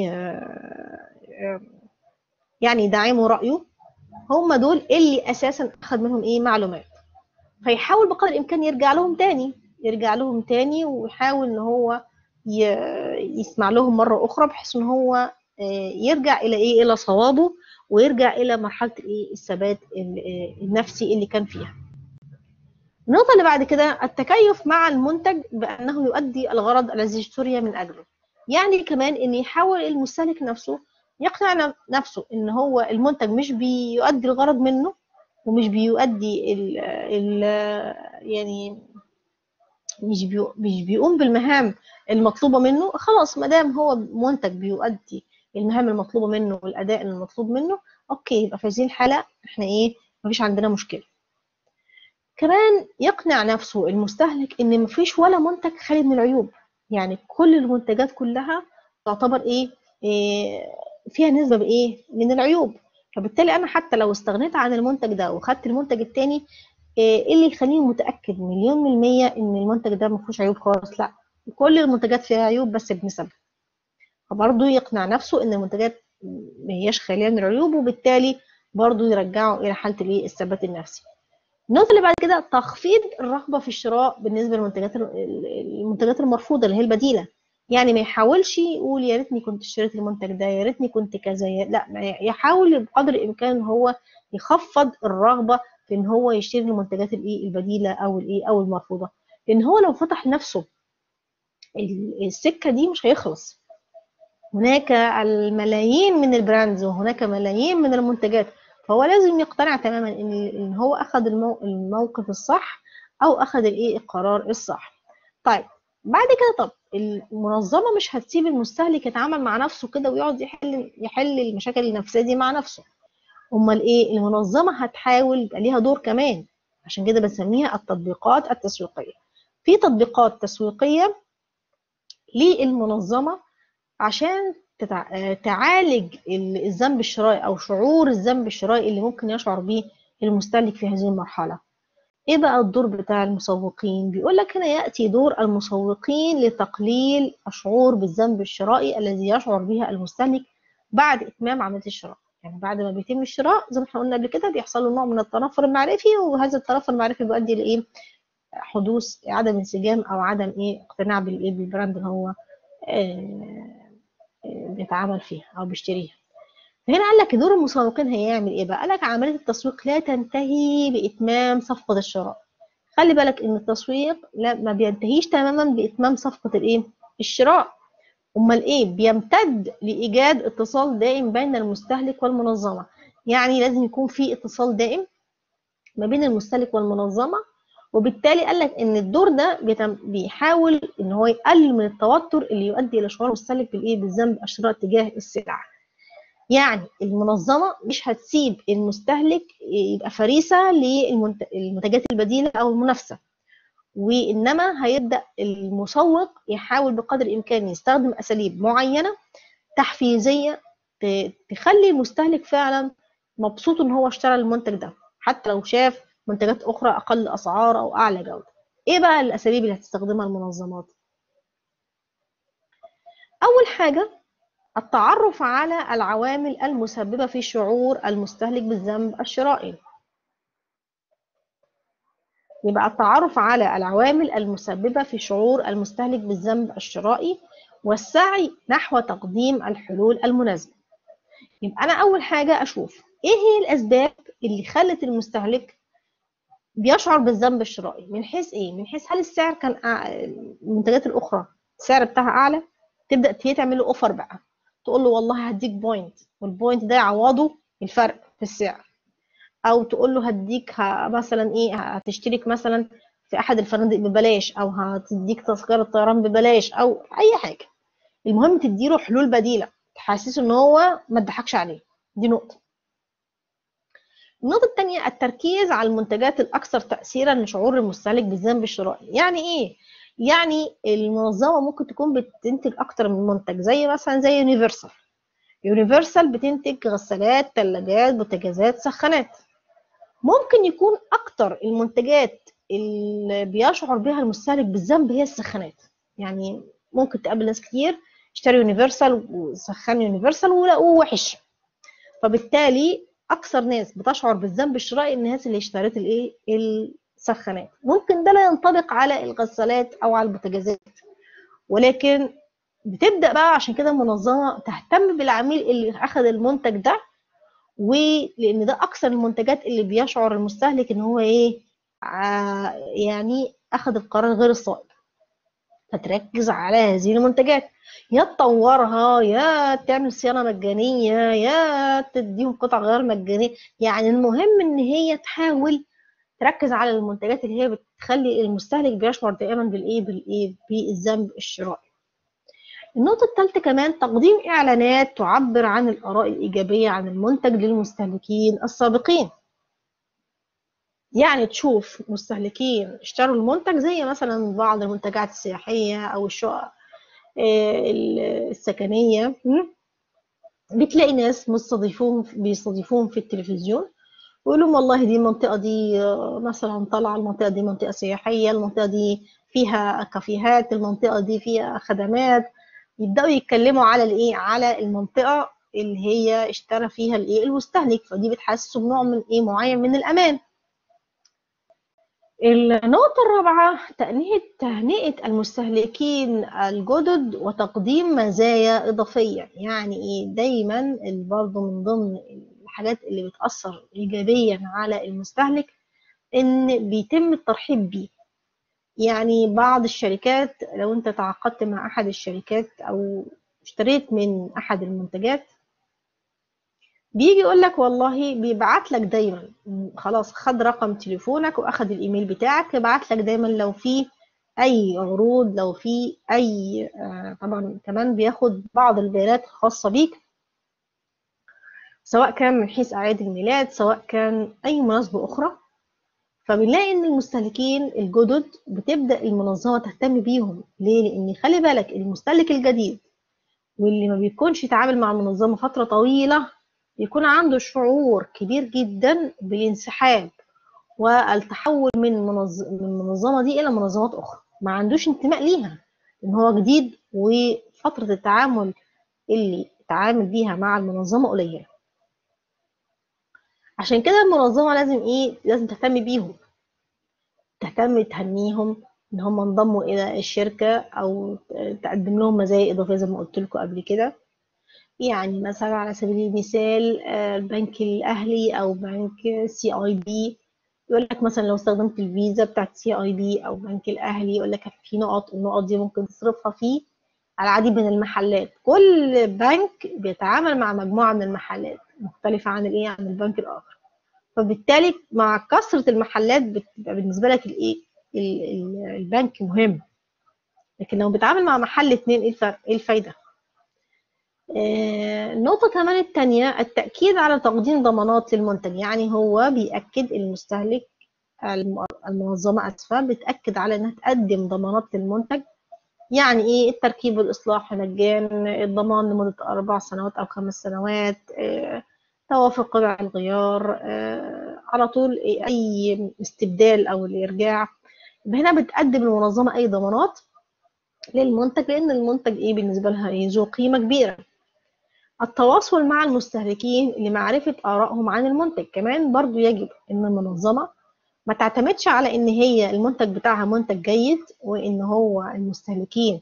يعني يدعموا رايه هم دول اللي اساسا اخذ منهم ايه معلومات فيحاول بقدر الامكان يرجع لهم تاني يرجع لهم تاني ويحاول ان هو يسمع لهم مره اخرى بحيث ان هو يرجع الى ايه الى صوابه ويرجع الى مرحله الايه الثبات النفسي اللي كان فيها النقطة اللي بعد كده التكيف مع المنتج بأنه يؤدي الغرض الذي اشتري من أجله يعني كمان إن يحاول المستهلك نفسه يقنع نفسه إن هو المنتج مش بيؤدي الغرض منه ومش بيؤدي ال ال يعني مش مش بيقوم بالمهام المطلوبة منه خلاص ما دام هو منتج بيؤدي المهام المطلوبة منه والأداء المطلوب منه أوكي يبقى في هذه الحالة إحنا إيه مفيش عندنا مشكلة كمان يقنع نفسه المستهلك ان مفيش ولا منتج خالي من العيوب يعني كل المنتجات كلها تعتبر ايه, إيه فيها نسبه بايه من العيوب فبالتالي انا حتى لو استغنيت عن المنتج ده وخدت المنتج التاني ايه اللي يخليني متاكد مليون من الميه ان المنتج ده مفيهوش عيوب خالص لا كل المنتجات فيها عيوب بس بنسب فبرضه يقنع نفسه ان المنتجات ما هياش خاليه من العيوب وبالتالي برضه يرجعه الى حاله الايه الثبات النفسي النقطة اللي بعد كده تخفيض الرغبة في الشراء بالنسبة للمنتجات المنتجات المرفوضة اللي هي البديلة يعني ما يحاولش يقول يا ريتني كنت اشتريت المنتج ده يا ريتني كنت كذا لا يحاول بقدر الامكان هو يخفض الرغبة في ان هو يشتري المنتجات الايه البديلة او الايه او المرفوضة لان هو لو فتح لنفسه السكة دي مش هيخلص هناك الملايين من البراندز وهناك ملايين من المنتجات فهو لازم يقتنع تماما ان ان هو اخذ الموقف الصح او اخذ الايه القرار الصح طيب بعد كده طب المنظمه مش هتسيب المستهلك يتعامل مع نفسه كده ويقعد يحل يحل المشاكل النفسيه دي مع نفسه امال ايه المنظمه هتحاول يبقى ليها دور كمان عشان كده بنسميها التطبيقات التسويقيه في تطبيقات تسويقيه للمنظمه عشان تعالج الذنب الشرائي او شعور الذنب الشرائي اللي ممكن يشعر به المستهلك في هذه المرحله ايه بقى الدور بتاع المسوقين بيقول لك هنا ياتي دور المسوقين لتقليل الشعور بالذنب الشرائي الذي يشعر به المستهلك بعد اتمام عمليه الشراء يعني بعد ما بيتم الشراء زي ما احنا قلنا قبل كده بيحصل له نوع من التنفر المعرفي وهذا التنفر المعرفي بيؤدي لايه حدوث عدم انسجام او عدم ايه اقتناع بالايه بالبراند اللي هو آه بيتعامل فيها او بيشتريها هنا قال لك دور المسوقين هيعمل ايه بقى قال لك عمليه التسويق لا تنتهي باتمام صفقه الشراء خلي بالك ان التسويق لا ما بينتهيش تماما باتمام صفقه الايه الشراء امال ايه بيمتد لايجاد اتصال دائم بين المستهلك والمنظمه يعني لازم يكون في اتصال دائم ما بين المستهلك والمنظمه وبالتالي قال لك ان الدور ده بيحاول ان هو يقلل من التوتر اللي يؤدي الى شعور المستهلك بالايه بالذنب الشراء تجاه السلعه يعني المنظمه مش هتسيب المستهلك يبقى فريسه للمنتجات البديله او المنافسه وانما هيبدا المسوق يحاول بقدر الامكان يستخدم اساليب معينه تحفيزيه تخلي المستهلك فعلا مبسوط ان هو اشترى المنتج ده حتى لو شاف منتجات اخرى اقل اسعار او اعلى جوده ايه بقى الاساليب اللي هتستخدمها المنظمات اول حاجه التعرف على العوامل المسببه في شعور المستهلك بالذنب الشرائي يبقى التعرف على العوامل المسببه في شعور المستهلك بالذنب الشرائي والسعي نحو تقديم الحلول المناسبه يبقى انا اول حاجه اشوف ايه هي الاسباب اللي خلت المستهلك بيشعر بالذنب الشرائي من حيث ايه من حيث هل السعر كان المنتجات الاخرى السعر بتاعها اعلى تبدا هي تعمل له اوفر بقى تقول له والله هديك بوينت والبوينت ده يعوضه الفرق في السعر او تقول له هديك مثلا ايه هتشترك مثلا في احد الفنادق ببلاش او هتديك تذكره طيران ببلاش او اي حاجه المهم تديله حلول بديله تحسسه ان هو ما تضحكش عليه دي نقطه النقطة الثانية التركيز على المنتجات الأكثر تأثيرا لشعور المستهلك بالذنب الشرائي، يعني إيه؟ يعني المنظمة ممكن تكون بتنتج أكتر من منتج زي مثلا زي يونيفرسال. يونيفرسال بتنتج غسالات، ثلاجات، بوتاجازات، سخانات. ممكن يكون أكتر المنتجات اللي بيشعر بها المستهلك بالذنب هي السخانات. يعني ممكن تقابل ناس كتير اشتروا يونيفرسال وسخان يونيفرسال ولقوه وحش. فبالتالي اكثر ناس بتشعر بالذنب الشرائي الناس اللي اشترت الايه السخانات ممكن ده لا ينطبق على الغسالات او على البوتاجازات ولكن بتبدا بقى عشان كده المنظمه تهتم بالعميل اللي اخذ المنتج ده ولان ده اكثر المنتجات اللي بيشعر المستهلك ان هو ايه يعني اخذ القرار غير الصائب فتركز على هذه المنتجات يا تطورها يا تعمل صيانه مجانيه يا تديهم قطع غير مجانيه يعني المهم ان هي تحاول تركز على المنتجات اللي هي بتخلي المستهلك بيشعر دائما بالايه بالايه بالذنب الشرائي النقطة الثالثة كمان تقديم إعلانات تعبر عن الآراء الإيجابية عن المنتج للمستهلكين السابقين يعني تشوف مستهلكين اشتروا المنتج زي مثلا بعض المنتجات السياحية أو الشقق السكنية بتلاقي ناس مستضيفون بيستضيفوهم في التلفزيون ويقول لهم والله دي المنطقة دي مثلا طالعة المنطقة دي منطقة سياحية المنطقة دي فيها كافيهات المنطقة دي فيها خدمات يبدأوا يتكلموا على الايه على المنطقة اللي هي اشترى فيها الايه المستهلك فدي بتحسسه بنوع من ايه معين من الأمان النقطة الرابعة تهنئة تهنئة المستهلكين الجدد وتقديم مزايا إضافية يعني إيه دايما برضه من ضمن الحاجات اللي بتأثر إيجابيا على المستهلك إن بيتم الترحيب بيه يعني بعض الشركات لو أنت تعاقدت مع أحد الشركات أو اشتريت من أحد المنتجات بيجي يقول لك والله بيبعت لك دايما خلاص خد رقم تليفونك واخد الايميل بتاعك يبعت لك دايما لو في اي عروض لو في اي آه طبعا كمان بياخد بعض البيانات الخاصه بيك سواء كان من حيث اعياد الميلاد سواء كان اي مناسبه اخرى فبنلاقي ان المستهلكين الجدد بتبدا المنظمه تهتم بيهم ليه لان خلي بالك المستهلك الجديد واللي ما بيكونش يتعامل مع المنظمه فتره طويله يكون عنده شعور كبير جدا بالانسحاب والتحول من من المنظمة دي إلى منظمات أخرى ما عندوش انتماء ليها إن هو جديد وفترة التعامل اللي اتعامل بيها مع المنظمة قليلة عشان كده المنظمة لازم إيه لازم تهتم بيهم تهتم تهنيهم إن هم انضموا إلى الشركة أو تقدم لهم مزايا إضافية زي ما قلت لكم قبل كده يعني مثلا على سبيل المثال البنك الأهلي أو بنك سي اي بي يقول لك مثلا لو استخدمت الفيزا بتاعت سي اي بي أو بنك الأهلي يقول لك في نقط النقط دي ممكن تصرفها فيه على العديد من المحلات كل بنك بيتعامل مع مجموعة من المحلات مختلفة عن الإيه عن البنك الآخر فبالتالي مع كثرة المحلات بتبقى بالنسبة لك الإيه البنك مهم لكن لو بتعامل مع محل اتنين ايه الفرق ايه الفايده النقطة كمان التانية التأكيد على تقديم ضمانات للمنتج يعني هو بيأكد المستهلك المنظمة أسفة بتأكد على إنها تقدم ضمانات للمنتج يعني إيه التركيب والإصلاح مجان الضمان لمدة أربع سنوات أو خمس سنوات توافق قطع الغيار على طول أي استبدال أو الإرجاع هنا بتقدم المنظمة أي ضمانات للمنتج لأن المنتج إيه بالنسبة لها ذو قيمة كبيرة التواصل مع المستهلكين لمعرفة آرائهم عن المنتج كمان برضو يجب أن المنظمة ما تعتمدش على أن هي المنتج بتاعها منتج جيد وأن هو المستهلكين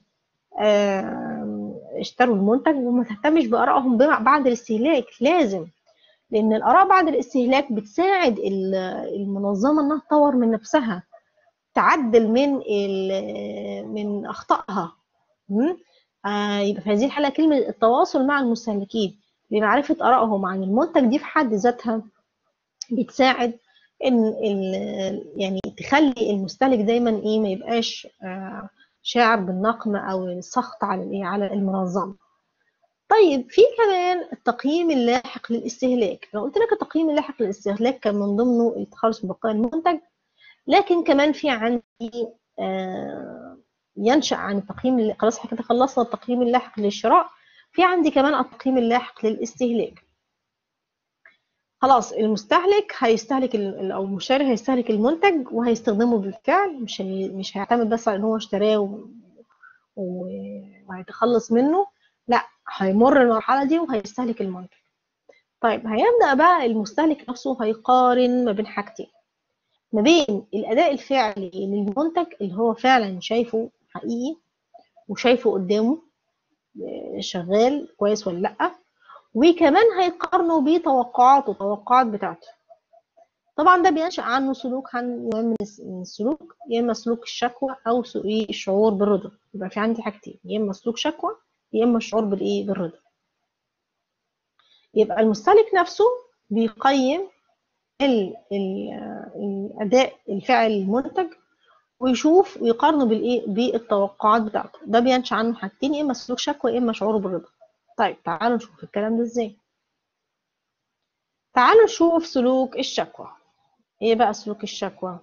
اشتروا المنتج وما تهتمش بآرائهم بعد الاستهلاك لازم لأن الآراء بعد الاستهلاك بتساعد المنظمة أنها تطور من نفسها تعدل من من أخطائها آه يبقى في هذه الحالة كلمة التواصل مع المستهلكين لمعرفة آرائهم عن المنتج دي في حد ذاتها بتساعد ان يعني تخلي المستهلك دايما ايه ما يبقاش آه شاعر بالنقم او السخط على الايه على المنظمه طيب في كمان التقييم اللاحق للاستهلاك لو قلت لك التقييم اللاحق للاستهلاك كان من ضمنه التخلص من بقايا المنتج لكن كمان في عندي آه ينشأ عن التقييم خلاص احنا كده خلصنا التقييم اللاحق للشراء في عندي كمان التقييم اللاحق للاستهلاك خلاص المستهلك هيستهلك او المشتري هيستهلك المنتج وهيستخدمه بالفعل مش مش هيعتمد بس على ان هو اشتراه و... و... وهيتخلص منه لا هيمر المرحله دي وهيستهلك المنتج طيب هيبدا بقى المستهلك نفسه هيقارن ما بين حاجتين ما بين الاداء الفعلي للمنتج اللي هو فعلا شايفه حقيقي وشايفه قدامه شغال كويس ولا لا وكمان هيقارنوا بيه توقعاته التوقعات بتاعته طبعا ده بينشأ عنه سلوك عن نوع من السلوك يا اما سلوك الشكوى او الشعور بالرضا يبقى في عندي حاجتين يا اما سلوك شكوى يا اما الشعور بالايه بالرضا يبقى المستهلك نفسه بيقيم ال ال الاداء الفعل المنتج ويشوف ويقارنه بالايه بالتوقعات بتاعته ده بينشأ عنه حاجتين يا اما سلوك شكوى يا اما شعور بالرضا طيب تعالوا نشوف الكلام ده ازاي تعالوا نشوف سلوك الشكوى ايه بقى سلوك الشكوى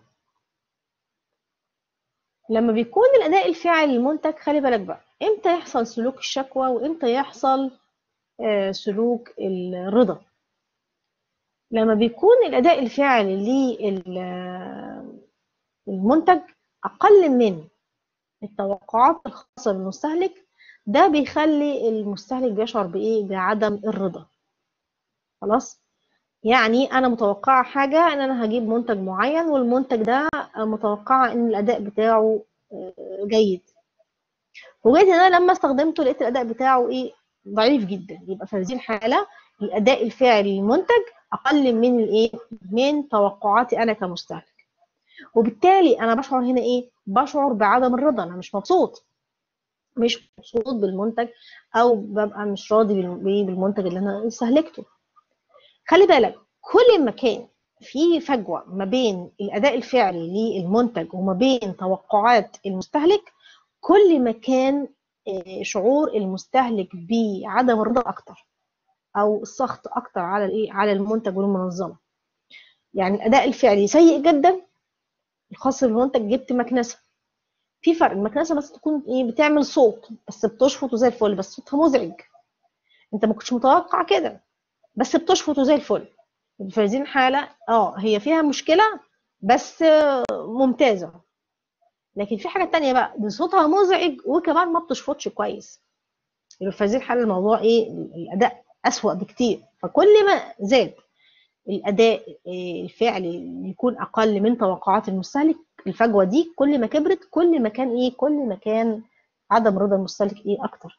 لما بيكون الاداء الفعلي للمنتج خلي بالك بقى امتى يحصل سلوك الشكوى وامتى يحصل آه سلوك الرضا لما بيكون الاداء الفعلي للمنتج اقل من التوقعات الخاصه بالمستهلك ده بيخلي المستهلك بيشعر بايه بعدم الرضا خلاص يعني انا متوقعه حاجه ان انا هجيب منتج معين والمنتج ده متوقعه ان الاداء بتاعه جيد وجيت ان انا لما استخدمته لقيت الاداء بتاعه ايه ضعيف جدا يبقى في هذه الحاله الاداء الفعلي للمنتج اقل من الايه من توقعاتي انا كمستهلك وبالتالي انا بشعر هنا ايه بشعر بعدم الرضا انا مش مبسوط مش مبسوط بالمنتج او ببقى مش راضي بالمنتج اللي انا استهلكته خلي بالك كل ما كان في فجوه ما بين الاداء الفعلي للمنتج وما بين توقعات المستهلك كل ما كان شعور المستهلك بعدم الرضا اكتر او السخط اكتر على الايه على المنتج والمنظمه يعني الاداء الفعلي سيء جدا الخاص بالمنتج جبت مكنسه في فرق المكنسه بس تكون ايه بتعمل صوت بس بتشفط زي الفل بس صوتها مزعج انت ما كنتش متوقع كده بس بتشفط زي الفل في هذه الحاله اه هي فيها مشكله بس ممتازه لكن في حاجه تانية بقى دي صوتها مزعج وكمان ما بتشفطش كويس يبقى في هذه الحاله الموضوع ايه الاداء اسوأ بكتير فكل ما زاد الاداء الفعلي يكون اقل من توقعات المستهلك الفجوه دي كل ما كبرت كل ما كان ايه كل ما كان عدم رضا المستهلك ايه اكتر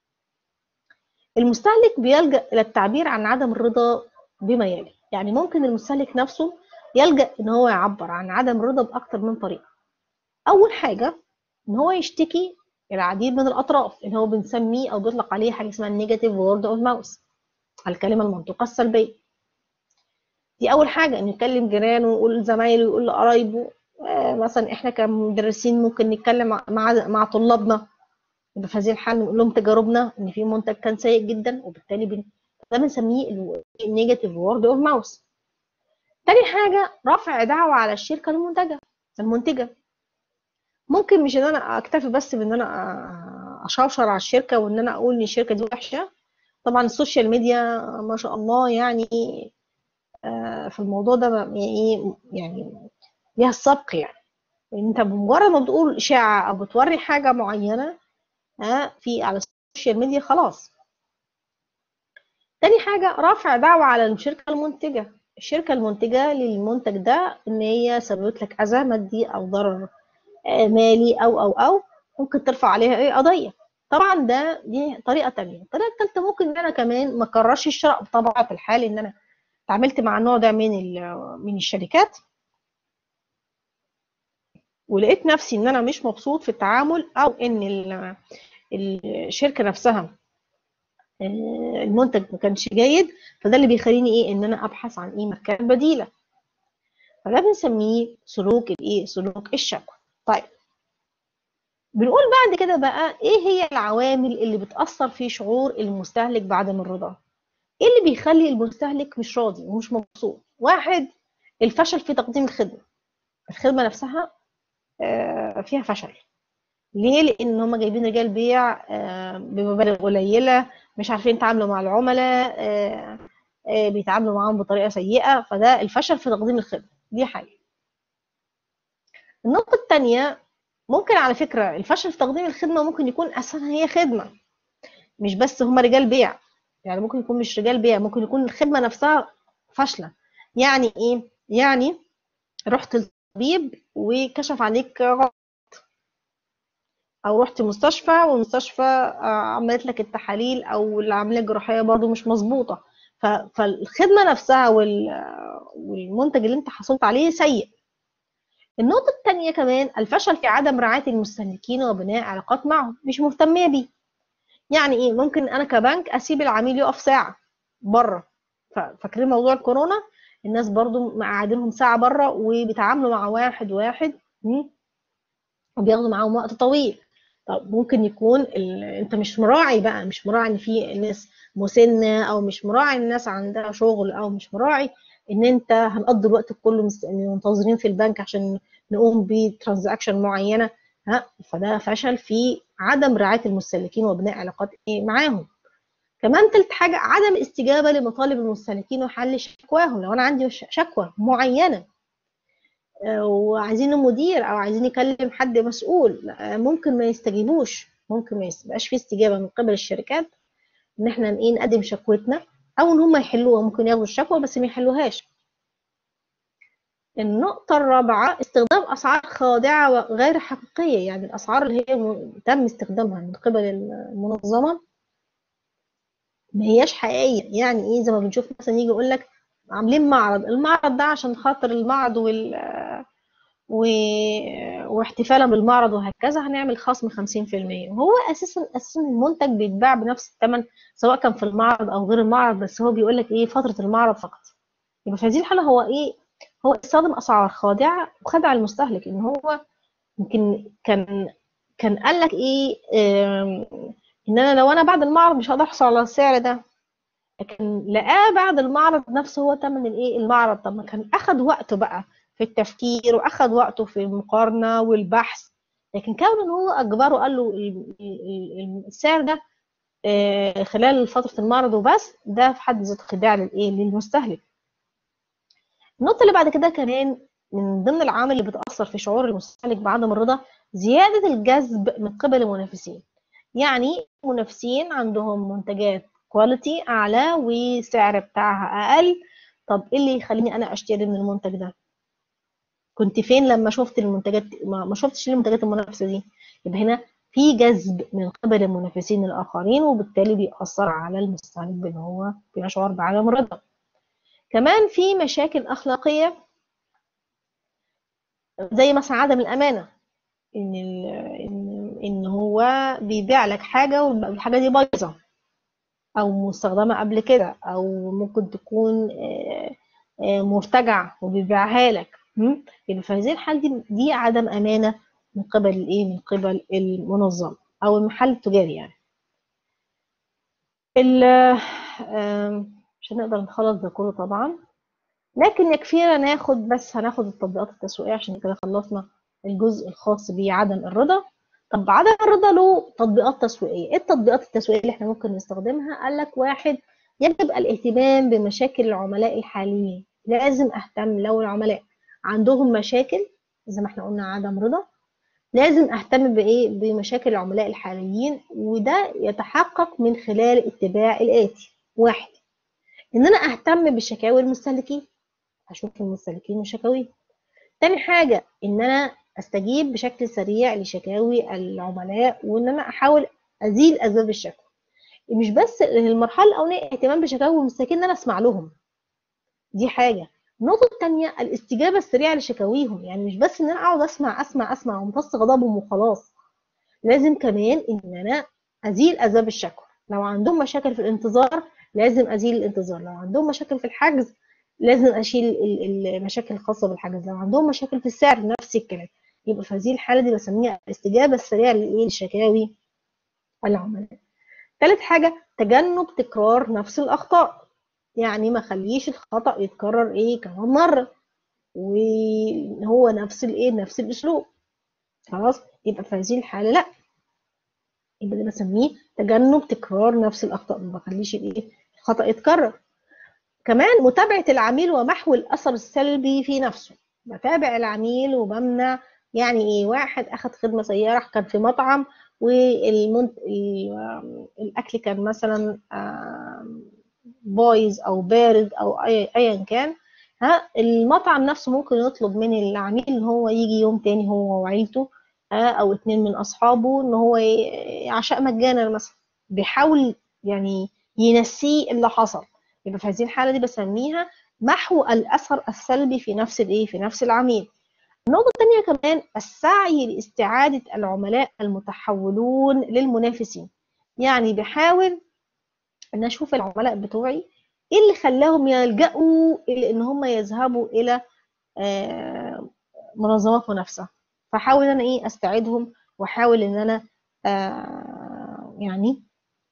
المستهلك بيلجا الى التعبير عن عدم الرضا بما يلي يعني ممكن المستهلك نفسه يلجا ان هو يعبر عن عدم الرضا باكتر من طريقه اول حاجه ان هو يشتكي العديد من الاطراف اللي هو بنسميه او بيطلق عليه حاجه اسمها النيجاتيف وورد اوف ماوس الكلمه المنطوقه السلبيه دي اول حاجه انه يكلم جيرانه ويقول لزمايله ويقول لقرايبه آه مثلا احنا كمدرسين ممكن نتكلم مع مع طلابنا يبقى في هذه الحاله نقول لهم تجاربنا ان في منتج كان سيء جدا وبالتالي بن... ده بنسميه النيجاتيف وورد اوف ماوس تاني حاجه رفع دعوه على الشركه المنتجه المنتجه ممكن مش ان انا اكتفي بس بان انا اشوشر على الشركه وان انا اقول ان الشركه دي وحشه طبعا السوشيال ميديا ما شاء الله يعني في الموضوع ده يعني يعني ليها السبق يعني انت بمجرد ما بتقول اشاعه او بتوري حاجه معينه في على السوشيال ميديا خلاص تاني حاجه رفع دعوه على الشركه المنتجه الشركه المنتجه للمنتج ده ان هي سببت لك اذى مادي او ضرر مالي او او او ممكن ترفع عليها ايه قضيه طبعا ده دي طريقه تانية الطريقه الثالثه ممكن ان انا كمان ما اكررش الشراء طبعا في الحال ان انا اتعاملت مع النوع ده من من الشركات ولقيت نفسي ان انا مش مبسوط في التعامل او ان الشركه نفسها المنتج ما كانش جيد فده اللي بيخليني ايه ان انا ابحث عن ايه مكان بديله فده بنسميه سلوك الايه سلوك الشكوى طيب بنقول بعد كده بقى ايه هي العوامل اللي بتاثر في شعور المستهلك بعدم الرضا ايه اللي بيخلي المستهلك مش راضي ومش مبسوط واحد الفشل في تقديم الخدمه الخدمه نفسها فيها فشل ليه لان هم جايبين رجال بيع بمبالغ قليله مش عارفين يتعاملوا مع العملاء بيتعاملوا معاهم بطريقه سيئه فده الفشل في تقديم الخدمه دي حاجه النقطه الثانيه ممكن على فكره الفشل في تقديم الخدمه ممكن يكون اساسا هي خدمه مش بس هم رجال بيع يعني ممكن يكون مش رجال بيع ممكن يكون الخدمه نفسها فاشله يعني ايه يعني رحت للطبيب وكشف عليك غلط او رحت مستشفى والمستشفى عملت لك التحاليل او العمليه الجراحيه برضو مش مظبوطه فالخدمه نفسها والمنتج اللي انت حصلت عليه سيء النقطة الثانية كمان الفشل في عدم رعاية المستهلكين وبناء علاقات معهم مش مهتمية بيه يعني ايه ممكن انا كبنك اسيب العميل يقف ساعة بره فاكرين موضوع الكورونا الناس برضو مقعدينهم ساعة بره وبيتعاملوا مع واحد واحد وبياخدوا معاهم وقت طويل طب ممكن يكون ال... انت مش مراعي بقى مش مراعي ان في ناس مسنه او مش مراعي الناس عندها شغل او مش مراعي ان انت هنقضي الوقت كله منتظرين في البنك عشان نقوم بترانزاكشن معينه ها فده فشل في عدم رعايه المستهلكين وبناء علاقات ايه معاهم كمان تالت حاجه عدم استجابه لمطالب المستهلكين وحل شكواهم لو انا عندي شكوى معينه وعايزين مدير او عايزين يكلم حد مسؤول ممكن ما يستجيبوش ممكن ما يبقاش في استجابه من قبل الشركات ان احنا ايه نقدم شكوتنا او ان هم يحلوها ممكن ياخدوا الشكوى بس ما يحلوهاش النقطة الرابعة استخدام أسعار خادعة وغير حقيقية يعني الأسعار اللي هي تم استخدامها من قبل المنظمة ما هياش حقيقية يعني إيه زي ما بنشوف مثلا يجي يقول لك عاملين معرض المعرض ده عشان خاطر المعرض وال و... واحتفالا بالمعرض وهكذا هنعمل خصم 50% وهو اساسا اساسا المنتج بيتباع بنفس الثمن سواء كان في المعرض او غير المعرض بس هو بيقول لك ايه فتره المعرض فقط يبقى في هذه الحاله هو ايه هو استخدم اسعار خادعه وخدع المستهلك ان هو يمكن كان كان قال لك ايه ان انا لو انا بعد المعرض مش هقدر احصل على السعر ده لكن لقاه بعد المعرض نفسه هو ثمن الايه المعرض طب ما كان اخد وقته بقى في التفكير واخد وقته في المقارنه والبحث لكن كون ان هو اجبره قال له السعر ده خلال فتره المعرض وبس ده في حد ذاته خداع للايه للمستهلك النقطه اللي بعد كده كمان من ضمن العوامل اللي بتاثر في شعور المستهلك بعدم الرضا زياده الجذب من قبل المنافسين يعني منافسين عندهم منتجات كواليتي اعلى وسعر بتاعها اقل طب ايه اللي يخليني انا اشتري من المنتج ده كنت فين لما شفت المنتجات ما شفتش ليه المنتجات المنافسه دي يبقى هنا في جذب من قبل المنافسين الاخرين وبالتالي بيأثر على المستهلك بان هو بيشعر بعدم الرضا كمان في مشاكل اخلاقيه زي مثلا عدم الامانه ان ان ان هو بيبيع لك حاجه والحاجه دي بايظه او مستخدمه قبل كده او ممكن تكون مرتجع وبيبيعها لك يبقى في هذه الحال دي, دي عدم امانه من قبل الايه من قبل المنظمه او المحل التجاري يعني مش هنقدر نخلص ده كله طبعا لكن يكفينا ناخد بس هناخد التطبيقات التسويقيه عشان كده خلصنا الجزء الخاص بعدم الرضا طب عدم الرضا له تطبيقات تسويقيه ايه التطبيقات التسويقيه اللي احنا ممكن نستخدمها قال لك واحد يجب الاهتمام بمشاكل العملاء الحاليين لازم اهتم لو العملاء عندهم مشاكل زي ما احنا قلنا عدم رضا لازم اهتم بايه بمشاكل العملاء الحاليين وده يتحقق من خلال اتباع الاتي واحد ان انا اهتم بشكاوي المستهلكين اشوف المستهلكين وشكاويهم تاني حاجه ان انا استجيب بشكل سريع لشكاوي العملاء وان انا احاول ازيل اسباب الشكوى مش بس المرحله الاولانيه اهتمام بشكاوي المستهلكين ان انا اسمع لهم دي حاجه النقطه الثانيه الاستجابه السريعه لشكاويهم يعني مش بس ان انا اقعد اسمع اسمع اسمع وامتص غضبهم وخلاص لازم كمان ان انا ازيل اسباب الشكوى لو عندهم مشاكل في الانتظار لازم ازيل الانتظار لو عندهم مشاكل في الحجز لازم اشيل المشاكل الخاصه بالحجز لو عندهم مشاكل في السعر نفس الكلام يبقى في هذه الحاله دي بسميها الاستجابه السريعه للشكاوي العملاء ثالث حاجه تجنب تكرار نفس الاخطاء يعني ما خليش الخطا يتكرر ايه كمان مره وهو نفس الايه نفس الاسلوب خلاص يبقى في هذه الحاله لا يبقى ده بسميه تجنب تكرار نفس الاخطاء ما بخليش الايه الخطا يتكرر كمان متابعه العميل ومحو الاثر السلبي في نفسه بتابع العميل وبمنع يعني ايه واحد اخد خدمه سياره كان في مطعم والمنت... الاكل كان مثلا بايظ او بارد او ايا كان ها المطعم نفسه ممكن يطلب من العميل ان هو يجي يوم تاني هو وعيلته او اتنين من اصحابه ان هو عشاء مجانا مثلا بيحاول يعني ينسيه اللي حصل يبقى في هذه الحالة دي بسميها محو الأثر السلبي في نفس الإيه في نفس العميل النقطة الثانية كمان السعي لاستعادة العملاء المتحولون للمنافسين يعني بحاول ان اشوف العملاء بتوعي ايه اللي خلاهم يلجأوا الى ان هم يذهبوا الى آه، منظمات منافسة فحاول ان انا ايه استعيدهم واحاول ان انا آه، يعني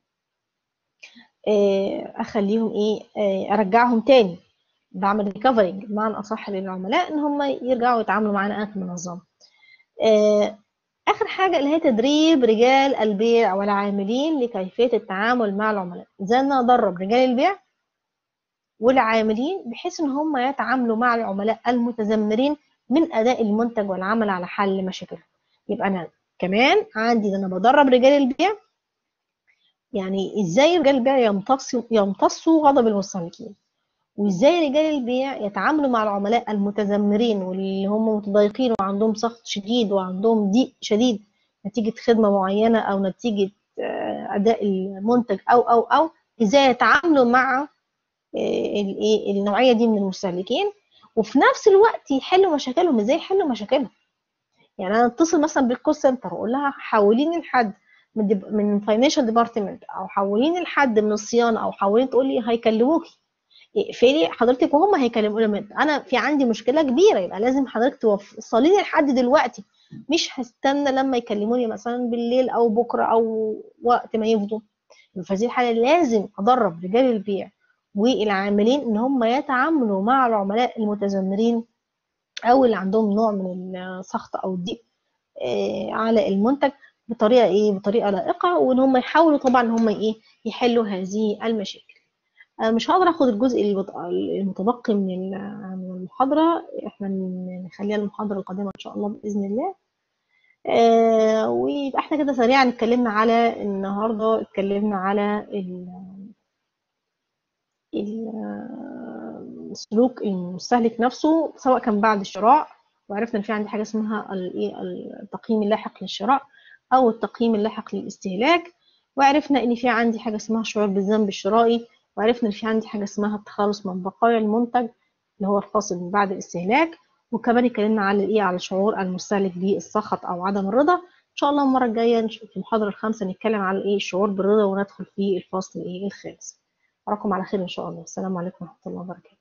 آه، اخليهم ايه ارجعهم تاني بعمل ريكفرنج بمعنى اصح للعملاء ان هم يرجعوا يتعاملوا معانا انا كمنظمه اخر حاجه اللي هي تدريب رجال البيع والعاملين لكيفيه التعامل مع العملاء ازاي انا ادرب رجال البيع والعاملين بحيث ان هم يتعاملوا مع العملاء المتذمرين من اداء المنتج والعمل على حل مشاكلهم يبقى انا كمان عندي ان انا بدرب رجال البيع يعني ازاي رجال البيع يمتصوا يمتصوا غضب المستهلكين وازاي رجال البيع يتعاملوا مع العملاء المتذمرين واللي هم متضايقين وعندهم سخط شديد وعندهم ضيق شديد نتيجة خدمة معينة أو نتيجة أداء المنتج أو أو أو ازاي يتعاملوا مع الايه النوعية دي من المستهلكين وفي نفس الوقت يحلوا مشاكلهم ازاي يحلوا مشاكلهم يعني انا اتصل مثلا بالكول سنتر واقول لها حوليني لحد من دي من فاينانشال ديبارتمنت او حوليني لحد من الصيانه او حوليني تقول لي هيكلموكي اقفلي حضرتك وهم هيكلموا انا في عندي مشكله كبيره يبقى لازم حضرتك توصلي لي لحد دلوقتي مش هستنى لما يكلموني مثلا بالليل او بكره او وقت ما يفضوا في هذه الحاله لازم ادرب رجال البيع والعاملين ان هم يتعاملوا مع العملاء المتذمرين او اللي عندهم نوع من السخط او الضيق على المنتج بطريقه ايه بطريقه لائقه وان هم يحاولوا طبعا ان هم ايه يحلوا هذه المشاكل مش هقدر اخد الجزء المتبقي من المحاضره احنا نخليها المحاضره القادمه ان شاء الله باذن الله آه ويبقى احنا كده سريعا اتكلمنا على النهارده اتكلمنا على السلوك المستهلك نفسه سواء كان بعد الشراء وعرفنا ان في عندي حاجه اسمها التقييم اللاحق للشراء او التقييم اللاحق للاستهلاك وعرفنا ان في عندي حاجه اسمها الشعور بالذنب الشرائي وعرفنا ان في عندي حاجه اسمها التخلص من بقايا المنتج اللي هو الفاصل من بعد الاستهلاك وكمان اتكلمنا على ايه على شعور المستهلك بالسخط او عدم الرضا ان شاء الله المره الجايه في المحاضره الخامسه نتكلم على ايه الشعور بالرضا وندخل في الفصل ايه الخامس اراكم على خير ان شاء الله السلام عليكم ورحمه الله وبركاته